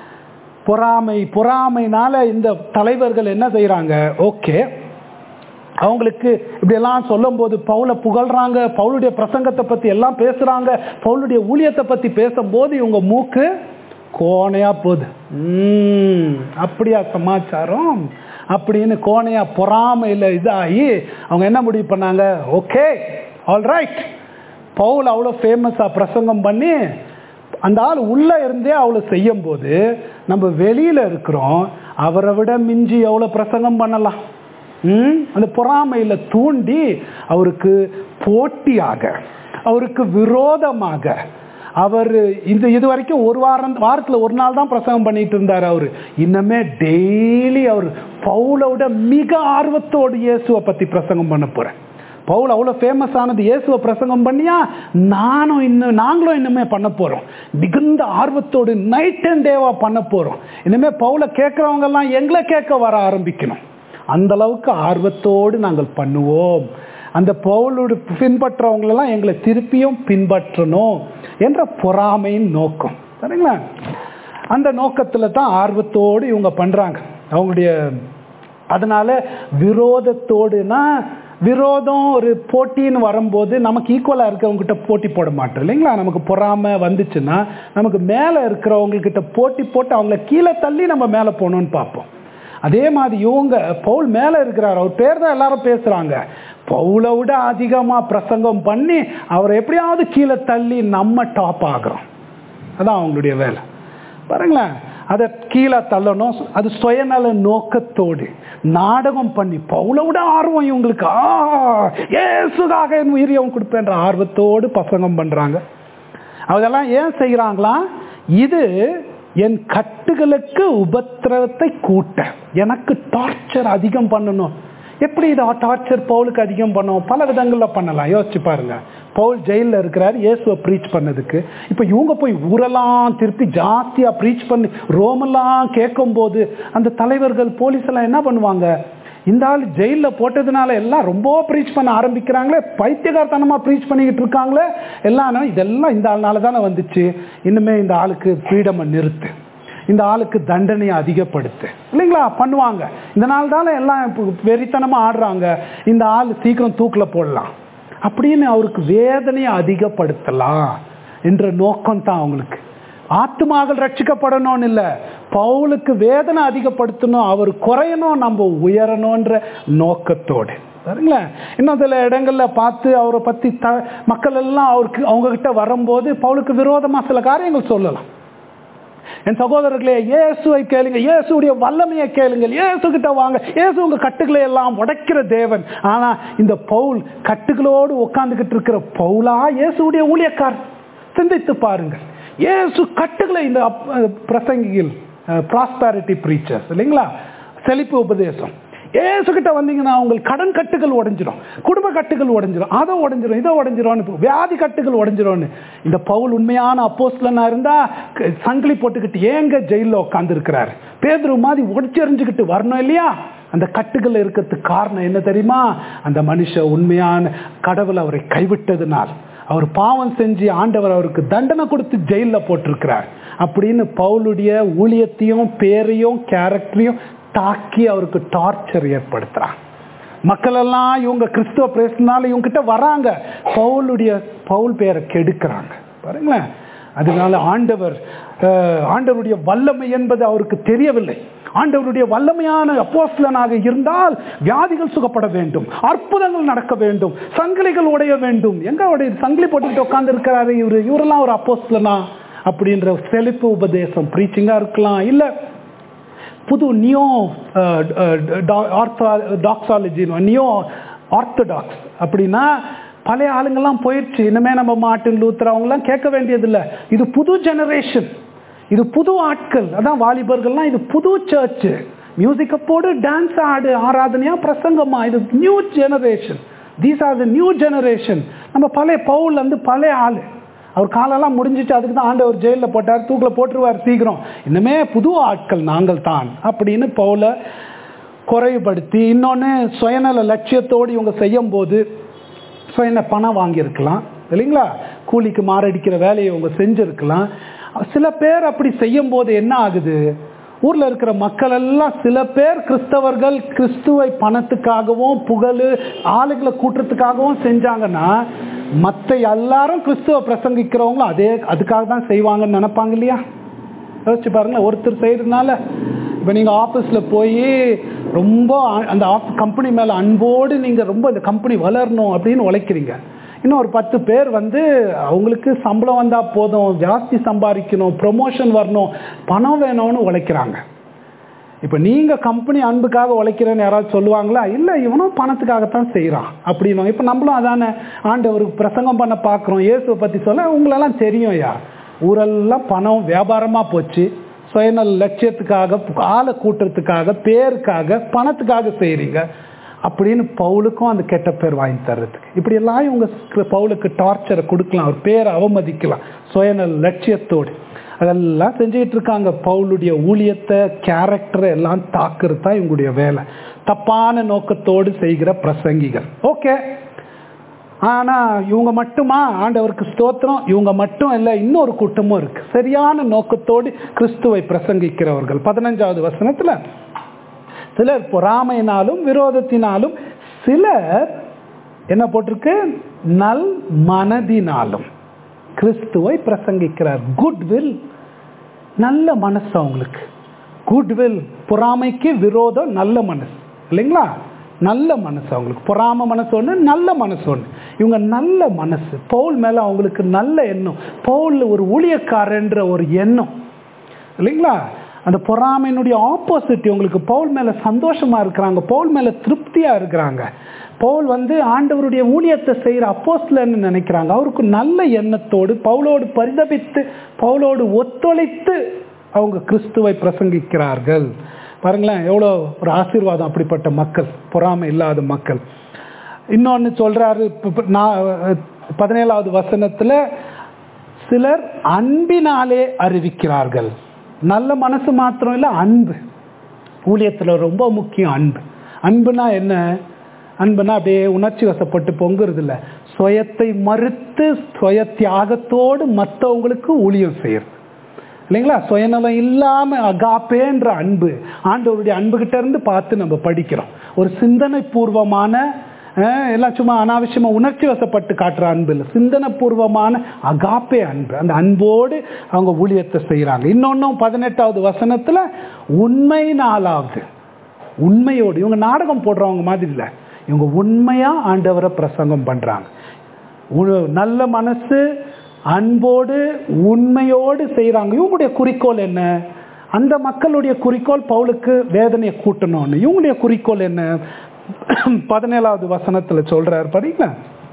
பொறாமை பொறாமைனால இந்த தலைவர்கள் என்ன செய்யறாங்க ஓகே அவங்களுக்கு இப்படியெல்லாம் சொல்லும் போது பவுலை புகழ்றாங்க பவுலுடைய பிரசங்கத்தை பத்தி எல்லாம் பேசுறாங்க பவுலுடைய ஊழியத்தை பத்தி பேசும்போது இவங்க மூக்கு கோணையா போகுது உம், அப்படியா சமாச்சாரம் அப்படின்னு கோணையா பொறாமையில இதாகி அவங்க என்ன முடிவு பண்ணாங்க ஓகே ஆல் ரைட் பவுல் அவ்வளோ ஃபேமஸா பிரசங்கம் பண்ணி அந்த ஆள் உள்ள இருந்தே அவ்வளோ செய்யும் போது நம்ம வெளியில இருக்கிறோம் அவரை விட மிஞ்சி எவ்வளோ பிரசங்கம் பண்ணலாம் ம்? அந்த பொறாமையில தூண்டி அவருக்கு போட்டியாக அவருக்கு விரோதமாக அவர் இந்த இது வரைக்கும் ஒரு வாரம் வாரத்தில் ஒரு நாள் தான் பிரசங்கம் பண்ணிட்டு இருந்தார் அவர் இன்னமே டெய்லி அவர் பவுலோட மிக ஆர்வத்தோடு இயேசுவை பத்தி பிரசங்கம் பண்ண போறேன் பவுல் அவ்வளோ ஃபேமஸ் ஆனது இயேசுவை பிரசங்கம் பண்ணியா நானும் இன்னும் நாங்களும் இன்னுமே பண்ண போறோம் மிகுந்த ஆர்வத்தோடு நைட் அண்ட் டேவா பண்ண போறோம் இனிமே பவுலை கேட்கறவங்க எல்லாம் எங்களை கேட்க வர ஆரம்பிக்கணும் அந்த அளவுக்கு ஆர்வத்தோடு நாங்கள் பண்ணுவோம் அந்த பவுலோடு பின்பற்றவங்களெல்லாம் எங்களை திருப்பியும் பின்பற்றணும் என்ற பொறாமையின் நோக்கம் சரிங்களா அந்த நோக்கத்தில் தான் ஆர்வத்தோடு இவங்க பண்றாங்க அவங்களுடைய அதனால விரோதத்தோடுனா விரோதம் ஒரு போட்டின்னு வரும்போது நமக்கு ஈக்குவலாக இருக்கிறவங்ககிட்ட போட்டி போட மாட்டோம் இல்லைங்களா நமக்கு பொறாமை வந்துச்சுன்னா நமக்கு மேலே இருக்கிறவங்கக்கிட்ட போட்டி போட்டு அவங்கள கீழே தள்ளி நம்ம மேலே போகணும்னு பார்ப்போம் அதே மாதிரி இவங்க பவுல் மேலே இருக்கிறார் அவர் பேர் தான் எல்லாரும் பேசுகிறாங்க பவுலை விட அதிகமாக பிரசங்கம் பண்ணி அவரை எப்படியாவது கீழே தள்ளி நம்ம டாப் ஆகிறோம் அதான் அவங்களுடைய வேலை பாருங்களேன் அதை கீழே தள்ளணும் அது சுயநல நோக்கத்தோடு நாடகம் பண்ணி பவுல விட ஆர்வம் இவங்களுக்கு ஆ ஏசுகாக என் உயிரை அவன் கொடுப்பேன்ற ஆர்வத்தோடு பசங்கம் பண்றாங்க அதெல்லாம் ஏன் செய்கிறாங்களா இது என் கட்டுகளுக்கு உபத்திரவத்தை கூட்ட எனக்கு டார்ச்சர் அதிகம் பண்ணணும் எப்படி இதை டார்ச்சர் பவுலுக்கு அதிகம் பண்ணும் பல விதங்களில் பண்ணலாம் யோசிச்சு பாருங்க பவுல் ஜெயிலில் இருக்கிறார் இயேசுவை ப்ரீச் பண்ணதுக்கு இப்போ இவங்க போய் ஊரெல்லாம் திருப்பி ஜாஸ்தியாக ப்ரீச் பண்ணி ரோமெல்லாம் கேட்கும்போது அந்த தலைவர்கள் போலீஸ் எல்லாம் என்ன பண்ணுவாங்க இந்த ஆள் ஜெயிலில் போட்டதுனால எல்லாம் ரொம்ப ப்ரீச் பண்ண ஆரம்பிக்கிறாங்களே பைத்தியகாரத்தனமாக ப்ரீச் பண்ணிக்கிட்டு இருக்காங்களே எல்லாம் இதெல்லாம் இந்த ஆள்னால தானே வந்துச்சு இன்னுமே இந்த ஆளுக்கு ஃப்ரீடமை நிறுத்து இந்த ஆளுக்கு தண்டனையை அதிகப்படுத்து இல்லைங்களா பண்ணுவாங்க இந்த நாள் தானே எல்லாம் இப்போ வெறித்தனமாக ஆடுறாங்க இந்த ஆள் சீக்கிரம் தூக்கில் போடலாம் அப்படின்னு அவருக்கு வேதனையை அதிகப்படுத்தலாம் என்ற நோக்கம் தான் அவங்களுக்கு ஆத்மாக்கள் ரட்சிக்கப்படணும்னு இல்லை பவுலுக்கு வேதனை அதிகப்படுத்தணும் அவர் குறையணும் நம்ம உயரணுன்ற நோக்கத்தோடு சரிங்களா இன்னும் சில இடங்கள்ல பார்த்து அவரை பத்தி த மக்கள் எல்லாம் அவருக்கு அவங்க கிட்ட வரும்போது பவுலுக்கு விரோதமா சில காரியங்கள் சொல்லலாம் என் சகோதரர்களே இயேசுவை கேளுங்க இயேசுடைய வல்லமையை கேளுங்கள் இயேசு கிட்ட வாங்க இயேசு உங்க கட்டுகளை எல்லாம் உடைக்கிற தேவன் ஆனா இந்த பவுல் கட்டுகளோடு உட்கார்ந்துகிட்டு இருக்கிற பவுலா இயேசுடைய ஊழியக்கார் சிந்தித்து பாருங்கள் இயேசு கட்டுகளை இந்த பிரசங்கிகள் ப்ராஸ்பாரிட்டி ப்ரீச்சர்ஸ் இல்லைங்களா செழிப்பு உபதேசம் ஏசுகிட்ட வந்தீங்கன்னா உங்களுக்கு கடன் கட்டுகள் உடஞ்சிரும் குடும்ப கட்டுகள் உடஞ்சிரும் அதை உடஞ்சிரும் இதை உடஞ்சிரும் வியாதி கட்டுகள் உடஞ்சிரும்னு இந்த பவுல் உண்மையான அப்போஸ்லனா இருந்தா சங்கிலி போட்டுக்கிட்டு ஏங்க ஜெயிலில் உட்கார்ந்து இருக்கிறாரு பேதுரு மாதிரி ஒடிச்செறிஞ்சுக்கிட்டு வரணும் இல்லையா அந்த கட்டுகள் இருக்கிறதுக்கு காரணம் என்ன தெரியுமா அந்த மனுஷன் உண்மையான கடவுள் அவரை கைவிட்டதுனால் அவர் பாவம் செஞ்சு ஆண்டவர் அவருக்கு தண்டனை கொடுத்து ஜெயிலில் போட்டிருக்கிறார் அப்படின்னு பவுலுடைய ஊழியத்தையும் பேரையும் கேரக்டரையும் தாக்கி அவருக்கு டார்ச்சர் ஏற்படுத்துறான் மக்கள் எல்லாம் இவங்க கிறிஸ்துவ பேசினால இவங்க கிட்ட வராங்க பவுலுடைய பவுல் பேரை கெடுக்கிறாங்க பாருங்களேன் அதனால ஆண்டவர் ஆண்டவருடைய வல்லமை என்பது அவருக்கு தெரியவில்லை ஆண்டவருடைய வல்லமையான அப்போஸ்லனாக இருந்தால் வியாதிகள் சுகப்பட வேண்டும் அற்புதங்கள் நடக்க வேண்டும் சங்கிலிகள் உடைய வேண்டும் எங்க உடைய சங்கிலி போட்டுக்கிட்டு உட்கார்ந்து இருக்கிறாரு இவரு இவரெல்லாம் ஒரு அப்போஸ்லனா அப்படின்ற செழிப்பு உபதேசம் ப்ரீச்சிங்கா இருக்கலாம் இல்லை புது நியோ டாக்ஸாலஜி நியோ ஆர்த்தடாக்ஸ் அப்படின்னா பழைய ஆளுங்கெல்லாம் போயிடுச்சு இனிமே நம்ம மார்ட்டின் லூத்தர் அவங்கெல்லாம் கேட்க வேண்டியதில்லை இது புது ஜெனரேஷன் இது புது ஆட்கள் அதான் வாலிபர்கள்லாம் இது புது சர்ச்சு மியூசிக்கை போடு டான்ஸ் ஆடு ஆராதனையா பிரசங்கமா இது new generation these are the new generation நம்ம பழைய பவுல் வந்து பழைய ஆள் அவர் காலெல்லாம் முடிஞ்சிச்சு அதுக்கு தான் ஆண்டவர் ஜெயிலில் போட்டார் தூக்கில் போட்டுருவார் சீக்கிரம் இன்னுமே புது ஆட்கள் நாங்கள் தான் அப்படின்னு பவுலை குறைவுபடுத்தி இன்னொன்று சுயநல லட்சியத்தோடு இவங்க செய்யும் போது சுயன பணம் வாங்கியிருக்கலாம் இல்லைங்களா கூலிக்கு மாரடிக்கிற வேலையை இவங்க செஞ்சுருக்கலாம் சில பேர் அப்படி செய்யும் போது என்ன ஆகுது ஊரில் இருக்கிற மக்கள் எல்லாம் சில பேர் கிறிஸ்தவர்கள் கிறிஸ்துவை பணத்துக்காகவும் புகழ் ஆளுகளை கூட்டுறதுக்காகவும் செஞ்சாங்கன்னா மற்ற எல்லாரும் கிறிஸ்துவ பிரசங்கிக்கிறவங்களும் அதே அதுக்காக தான் செய்வாங்கன்னு நினைப்பாங்க இல்லையா யோசிச்சு பாருங்களேன் ஒருத்தர் செய்யறதுனால இப்போ நீங்கள் ஆஃபீஸில் போய் ரொம்ப அந்த ஆஃப் கம்பெனி மேலே அன்போடு நீங்கள் ரொம்ப இந்த கம்பெனி வளரணும் அப்படின்னு உழைக்கிறீங்க இன்னும் ஒரு பத்து பேர் வந்து அவங்களுக்கு சம்பளம் வந்தால் போதும் ஜாஸ்தி சம்பாதிக்கணும் ப்ரொமோஷன் வரணும் பணம் வேணும்னு உழைக்கிறாங்க இப்போ நீங்கள் கம்பெனி அன்புக்காக உழைக்கிறேன்னு யாராவது சொல்லுவாங்களா இல்லை இவனும் பணத்துக்காகத்தான் செய்கிறான் அப்படின்னு இப்போ நம்மளும் அதானே ஆண்டவருக்கு பிரசங்கம் பண்ண பார்க்குறோம் இயேசுவை பற்றி சொல்ல உங்களெல்லாம் தெரியும் யா ஊரெல்லாம் பணம் வியாபாரமாக போச்சு சுயநல லட்சியத்துக்காக ஆளை கூட்டுறதுக்காக பேருக்காக பணத்துக்காக செய்கிறீங்க அப்படின்னு பவுலுக்கும் அந்த கெட்ட பேர் வாங்கி தர்றதுக்கு இப்படியெல்லாம் இவங்க பவுலுக்கு டார்ச்சரை கொடுக்கலாம் அவர் பேரை அவமதிக்கலாம் சுயநல லட்சியத்தோடு அதெல்லாம் செஞ்சுக்கிட்டு இருக்காங்க பவுலுடைய ஊழியத்தை கேரக்டரை எல்லாம் தாக்குறது தான் இவங்களுடைய வேலை தப்பான நோக்கத்தோடு செய்கிற பிரசங்கிகள் ஓகே ஆனால் இவங்க மட்டுமா ஆண்டவருக்கு ஸ்தோத்திரம் இவங்க மட்டும் இல்லை இன்னொரு கூட்டமும் இருக்கு சரியான நோக்கத்தோடு கிறிஸ்துவை பிரசங்கிக்கிறவர்கள் பதினஞ்சாவது வசனத்தில் சிலர் பொறாமையினாலும் விரோதத்தினாலும் சிலர் என்ன போட்டிருக்கு நல் மனதினாலும் கிறிஸ்துவை பிரசங்கிக்கிறார் குட்வில் நல்ல மனசு அவங்களுக்கு குட்வில் பொறாமைக்கு விரோதம் நல்ல மனசு இல்லைங்களா நல்ல மனசு அவங்களுக்கு பொறாம மனசு ஒன்று நல்ல மனசு ஒன்று இவங்க நல்ல மனசு பவுல் மேலே அவங்களுக்கு நல்ல எண்ணம் பவுல் ஒரு ஊழியக்காரன்ற ஒரு எண்ணம் இல்லைங்களா அந்த பொறாமையினுடைய ஆப்போசிட் இவங்களுக்கு பவுல் மேலே சந்தோஷமாக இருக்கிறாங்க பவுல் மேலே திருப்தியாக இருக்கிறாங்க பவுல் வந்து ஆண்டவருடைய ஊழியத்தை செய்கிற அப்போஸ்லன்னு நினைக்கிறாங்க அவருக்கு நல்ல எண்ணத்தோடு பவுலோடு பரிதபித்து பவுலோடு ஒத்துழைத்து அவங்க கிறிஸ்துவை பிரசங்கிக்கிறார்கள் பாருங்களேன் எவ்வளோ ஒரு ஆசீர்வாதம் அப்படிப்பட்ட மக்கள் பொறாமை இல்லாத மக்கள் இன்னொன்று சொல்கிறாரு நான் பதினேழாவது வசனத்தில் சிலர் அன்பினாலே அறிவிக்கிறார்கள் நல்ல மனசு மாத்திரம் இல்லை அன்பு ஊழியத்தில் ரொம்ப முக்கியம் அன்பு அன்புனா என்ன அன்புனா அப்படியே உணர்ச்சி வசப்பட்டு பொங்குறது இல்லை சுயத்தை மறுத்து சுய தியாகத்தோடு மற்றவங்களுக்கு ஊழியம் செய்யறது இல்லைங்களா சுயநலம் இல்லாமல் அகாப்பேன்ற அன்பு ஆண்டவருடைய அன்புகிட்ட இருந்து பார்த்து நம்ம படிக்கிறோம் ஒரு சிந்தனை பூர்வமான எல்லாம் சும்மா அனாவசியமாக உணர்ச்சி வசப்பட்டு காட்டுற அன்பு இல்லை சிந்தனை பூர்வமான அகாப்பே அன்பு அந்த அன்போடு அவங்க ஊழியத்தை செய்கிறாங்க இன்னொன்றும் பதினெட்டாவது வசனத்தில் உண்மை நாளாவது உண்மையோடு இவங்க நாடகம் போடுறவங்க மாதிரி இல்லை இவங்க உண்மையாக ஆண்டவரை பிரசங்கம் பண்ணுறாங்க நல்ல மனசு அன்போடு உண்மையோடு செய்கிறாங்க இவங்களுடைய குறிக்கோள் என்ன அந்த மக்களுடைய குறிக்கோள் பவுலுக்கு வேதனையை கூட்டணும்னு இவங்களுடைய குறிக்கோள் என்ன பதினேழாவது வசனத்துல சொல்றாரு படிங்களா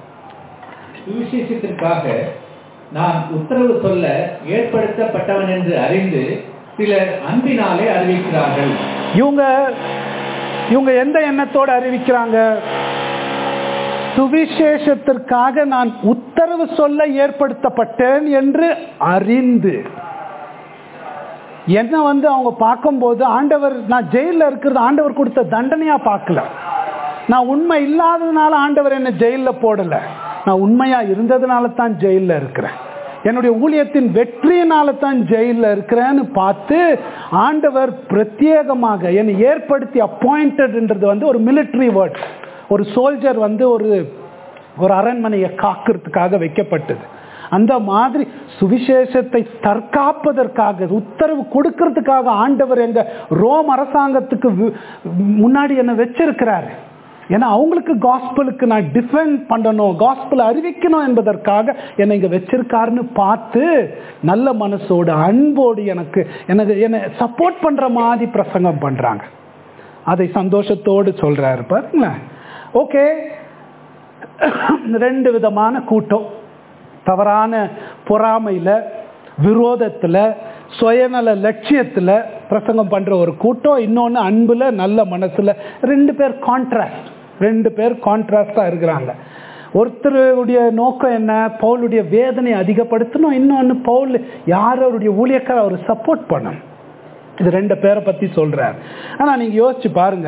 சுவிசேஷத்திற்காக நான் உத்தரவு சொல்ல ஏற்படுத்தப்பட்டவன் என்று அறிந்து சிலர் அன்பினாலே அறிவிக்கிறார்கள் இவங்க இவங்க எந்த எண்ணத்தோடு அறிவிக்கிறாங்க சுவிசேஷத்திற்காக நான் உத்தரவு சொல்ல ஏற்படுத்தப்பட்டேன் என்று அறிந்து என்ன வந்து அவங்க பார்க்கும்போது ஆண்டவர் நான் ஜெயிலில் இருக்கிறது ஆண்டவர் கொடுத்த தண்டனையா பார்க்கல நான் உண்மை இல்லாததுனால ஆண்டவர் என்ன ஜெயிலில் போடலை நான் உண்மையா இருந்ததுனால தான் ஜெயிலில் இருக்கிறேன் என்னுடைய ஊழியத்தின் வெற்றியினால தான் ஜெயிலில் இருக்கிறேன்னு பார்த்து ஆண்டவர் பிரத்யேகமாக என்னை ஏற்படுத்தி அப்பாயிண்டட்ன்றது வந்து ஒரு மிலிட்ரி வேர்ட் ஒரு சோல்ஜர் வந்து ஒரு ஒரு அரண்மனையை காக்கிறதுக்காக வைக்கப்பட்டது அந்த மாதிரி சுவிசேஷத்தை தற்காப்பதற்காக உத்தரவு கொடுக்கறதுக்காக ஆண்டவர் எங்க ரோம் அரசாங்கத்துக்கு முன்னாடி என்ன வச்சிருக்கிறாரு ஏன்னா அவங்களுக்கு காஸ்பலுக்கு நான் டிஃபெண்ட் பண்ணணும் காஸ்பல் அறிவிக்கணும் என்பதற்காக என்னை இங்கே வச்சிருக்காருன்னு பார்த்து நல்ல மனசோடு அன்போடு எனக்கு எனக்கு என்னை சப்போர்ட் பண்ணுற மாதிரி பிரசங்கம் பண்ணுறாங்க அதை சந்தோஷத்தோடு சொல்கிறாரு பாருங்களேன் ஓகே ரெண்டு விதமான கூட்டம் தவறான பொறாமையில் விரோதத்தில் சுயநல லட்சியத்தில் பிரசங்கம் பண்ற ஒரு கூட்டம் இன்னொன்று அன்புல நல்ல மனசுல ரெண்டு பேர் கான்ட்ராஸ்ட் ரெண்டு பேர் கான்ட்ராஸ்டா இருக்கிறாங்க ஒருத்தருடைய நோக்கம் என்ன பவுலுடைய வேதனை அதிகப்படுத்தணும் இன்னொன்று பவுல் யாரோடைய ஊழியக்கார அவர் சப்போர்ட் பண்ணணும் இது ரெண்டு பேரை பத்தி சொல்றார் ஆனா நீங்க யோசிச்சு பாருங்க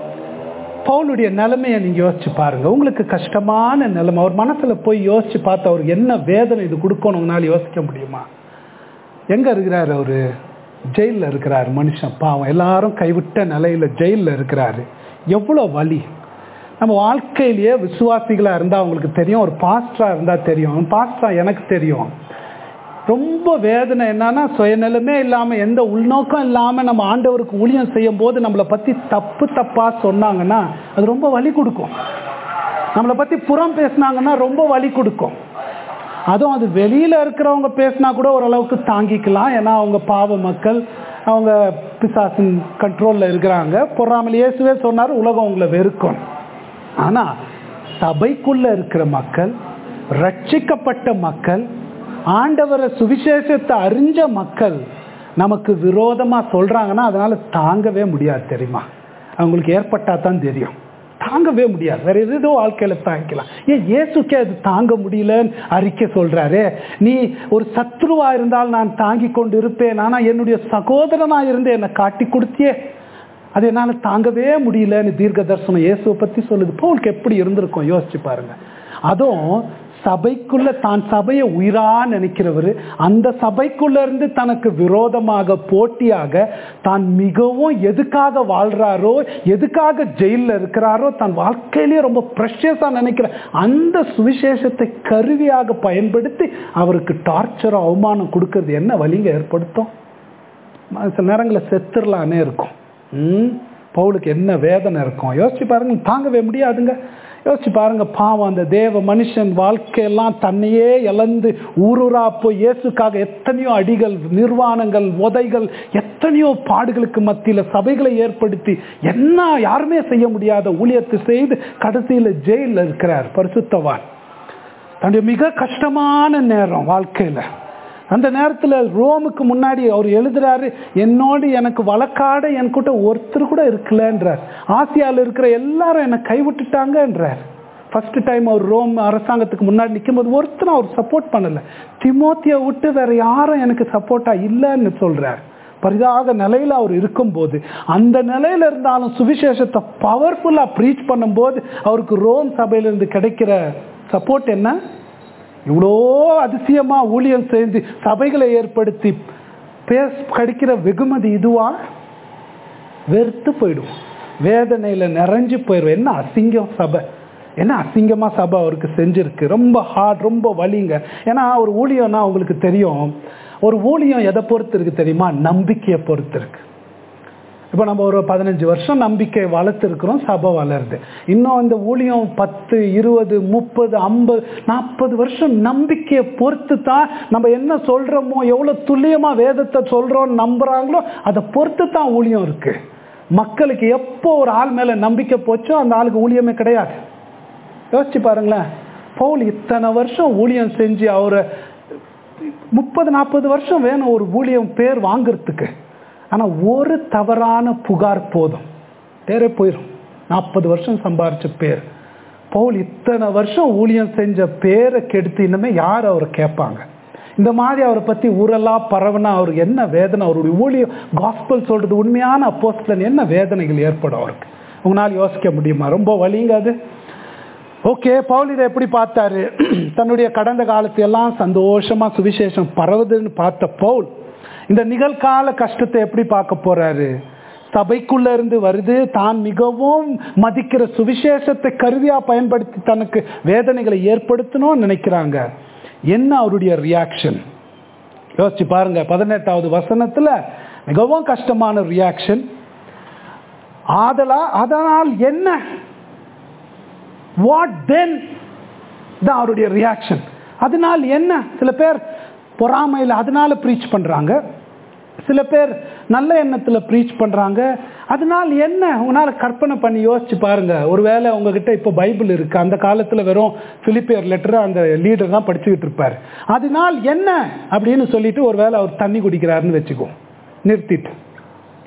பவுலுடைய நிலைமையை நீங்க யோசிச்சு பாருங்க உங்களுக்கு கஷ்டமான நிலைமை அவர் மனசுல போய் யோசிச்சு பார்த்து அவருக்கு என்ன வேதனை இது கொடுக்கணும் உங்களால யோசிக்க முடியுமா எங்க இருக்கிறாரு அவரு ஜெயிலில் இருக்கிறாரு மனுஷன் பாவம் எல்லாரும் கைவிட்ட நிலையில ஜெயிலில் இருக்கிறாரு எவ்வளவு வலி நம்ம வாழ்க்கையிலேயே விசுவாசிகளா இருந்தா அவங்களுக்கு தெரியும் ஒரு பாஸ்டரா இருந்தா தெரியும் பாஸ்டரா எனக்கு தெரியும் ரொம்ப வேதனை என்னன்னா சுயநலமே இல்லாம எந்த உள்நோக்கம் இல்லாம நம்ம ஆண்டவருக்கு ஊழியம் செய்யும் போது நம்மளை பத்தி தப்பு தப்பா சொன்னாங்கன்னா அது ரொம்ப வலி கொடுக்கும் நம்மளை பத்தி புறம் பேசினாங்கன்னா ரொம்ப வலி கொடுக்கும் அதுவும் அது வெளியில இருக்கிறவங்க பேசினா கூட ஓரளவுக்கு தாங்கிக்கலாம் ஏன்னா அவங்க பாவ மக்கள் அவங்க பிசாசின் கண்ட்ரோல்ல இருக்கிறாங்க பொறாமல் இயேசுவே சொன்னார் உலகம் உங்களை வெறுக்கும் ஆனா சபைக்குள்ள இருக்கிற மக்கள் ரட்சிக்கப்பட்ட மக்கள் ஆண்டவரை சுவிசேஷத்தை அறிஞ்ச மக்கள் நமக்கு விரோதமா சொல்றாங்கன்னா அதனால தாங்கவே முடியாது தெரியுமா அவங்களுக்கு ஏற்பட்டா தான் தெரியும் தாங்கவே முடியாது வேற எதோ வாழ்க்கையில தாங்கிக்கலாம் ஏன் இயேசுக்கே அது தாங்க முடியலன்னு அறிக்கை சொல்றாரு நீ ஒரு சத்ருவா இருந்தால் நான் தாங்கி கொண்டு இருப்பேன் ஆனா என்னுடைய சகோதரனா இருந்து என்னை காட்டி கொடுத்தியே அது என்னால தாங்கவே முடியலன்னு தீர்க்க தரிசனம் இயேசுவை பத்தி சொல்லுது பவுலுக்கு எப்படி இருந்திருக்கும் யோசிச்சு பாருங்க அதுவும் சபைக்குள்ள தான் சபையை உயிரா நினைக்கிறவர் அந்த சபைக்குள்ள இருந்து தனக்கு விரோதமாக போட்டியாக தான் மிகவும் எதுக்காக வாழ்றாரோ எதுக்காக ஜெயிலில் இருக்கிறாரோ தன் வாழ்க்கையிலேயே ரொம்ப ப்ரெஷியஸா நினைக்கிற அந்த சுவிசேஷத்தை கருவியாக பயன்படுத்தி அவருக்கு டார்ச்சர் அவமானம் கொடுக்கறது என்ன வலிங்க ஏற்படுத்தும் சில நேரங்களில் செத்துடலானே இருக்கும் ம் பவுலுக்கு என்ன வேதனை இருக்கும் யோசிச்சு பாருங்க தாங்கவே முடியாதுங்க யோசிச்சு பாருங்க பாவம் அந்த தேவ மனுஷன் வாழ்க்கையெல்லாம் தன்னையே இழந்து ஊரூரா போய் இயேசுக்காக எத்தனையோ அடிகள் நிர்வாணங்கள் உதைகள் எத்தனையோ பாடுகளுக்கு மத்தியில் சபைகளை ஏற்படுத்தி என்ன யாருமே செய்ய முடியாத ஊழியத்தை செய்து கடைசியில் ஜெயிலில் இருக்கிறார் பரிசுத்தவான் தன்னுடைய மிக கஷ்டமான நேரம் வாழ்க்கையில் அந்த நேரத்தில் ரோமுக்கு முன்னாடி அவர் எழுதுறாரு என்னோடு எனக்கு வழக்காட என் கூட்ட ஒருத்தர் கூட இருக்கலன்றார் ஆசியாவில் இருக்கிற எல்லாரும் என்னை கைவிட்டுட்டாங்கன்றார் ஃபர்ஸ்ட் டைம் அவர் ரோம் அரசாங்கத்துக்கு முன்னாடி நிற்கும்போது ஒருத்தரும் அவர் சப்போர்ட் பண்ணல திமோத்தியை விட்டு வேற யாரும் எனக்கு சப்போர்ட்டா இல்லைன்னு சொல்றார் பரிதாக நிலையில அவர் இருக்கும்போது அந்த நிலையில இருந்தாலும் சுவிசேஷத்தை பவர்ஃபுல்லா ப்ரீச் பண்ணும்போது அவருக்கு ரோம் சபையிலிருந்து கிடைக்கிற சப்போர்ட் என்ன இவ்வளோ அதிசயமா ஊழியம் செய்து சபைகளை ஏற்படுத்தி பேச கிடைக்கிற வெகுமதி இதுவா வெறுத்து போயிடும் வேதனையில நிறைஞ்சு போயிடும் என்ன அசிங்கம் சபை என்ன அசிங்கமா சபை அவருக்கு செஞ்சிருக்கு ரொம்ப ஹார்ட் ரொம்ப வலிங்க ஏன்னா ஒரு ஊழியம்னா உங்களுக்கு தெரியும் ஒரு ஊழியம் எதை பொறுத்து இருக்கு தெரியுமா நம்பிக்கையை பொறுத்து இருக்கு இப்போ நம்ம ஒரு பதினஞ்சு வருஷம் நம்பிக்கை வளர்த்துருக்குறோம் சபை வளருது இன்னும் அந்த ஊழியம் பத்து இருபது முப்பது ஐம்பது நாற்பது வருஷம் நம்பிக்கையை பொறுத்து தான் நம்ம என்ன சொல்கிறோமோ எவ்வளோ துல்லியமாக வேதத்தை சொல்கிறோம் நம்புகிறாங்களோ அதை பொறுத்து தான் ஊழியம் இருக்குது மக்களுக்கு எப்போ ஒரு ஆள் மேலே நம்பிக்கை போச்சோ அந்த ஆளுக்கு ஊழியமே கிடையாது யோசிச்சு பாருங்களேன் பவுல் இத்தனை வருஷம் ஊழியம் செஞ்சு அவரை முப்பது நாற்பது வருஷம் வேணும் ஒரு ஊழியம் பேர் வாங்குறதுக்கு ஆனால் ஒரு தவறான புகார் போதும் பேரே போயிடும் நாற்பது வருஷம் சம்பாரிச்ச பேர் பவுல் இத்தனை வருஷம் ஊழியம் செஞ்ச பேரை கெடுத்து இன்னமே யார் அவரை கேட்பாங்க இந்த மாதிரி அவரை பற்றி ஊரெல்லாம் பரவனா அவருக்கு என்ன வேதனை அவருடைய ஊழியம் காஸ்பல் சொல்றது உண்மையான அப்போஸ்தலன் என்ன வேதனைகள் ஏற்படும் அவருக்கு உங்களால் யோசிக்க முடியுமா ரொம்ப வலிங்க அது ஓகே பவுல் இதை எப்படி பார்த்தாரு தன்னுடைய கடந்த காலத்து எல்லாம் சந்தோஷமா சுவிசேஷம் பரவுதுன்னு பார்த்த பவுல் இந்த நிகழ்கால கஷ்டத்தை எப்படி பார்க்க போறாரு சபைக்குள்ள இருந்து வருது தான் மிகவும் மதிக்கிற சுவிசேஷத்தை கருவியா பயன்படுத்தி தனக்கு வேதனைகளை ஏற்படுத்தணும்னு நினைக்கிறாங்க என்ன அவருடைய ரியாக்ஷன் யோசிச்சு பாருங்க பதினெட்டாவது வசனத்துல மிகவும் கஷ்டமான ரியாக்ஷன் ஆதலா அதனால் என்ன வாட் தென் தான் அவருடைய ரியாக்ஷன் அதனால் என்ன சில பேர் பொறாமையில் அதனால ப்ரீச் பண்றாங்க சில பேர் நல்ல எண்ணத்தில் ப்ரீச் பண்ணுறாங்க அதனால் என்ன உங்களால் கற்பனை பண்ணி யோசிச்சு பாருங்க ஒருவேளை உங்ககிட்ட இப்போ பைபிள் இருக்கு அந்த காலத்தில் வெறும் பிலிப்பியர் லெட்டர் அந்த லீடர் தான் படிச்சுக்கிட்டு இருப்பார் அதனால் என்ன அப்படின்னு சொல்லிட்டு ஒருவேளை அவர் தண்ணி குடிக்கிறாருன்னு வச்சுக்கோ நிறுத்திட்டு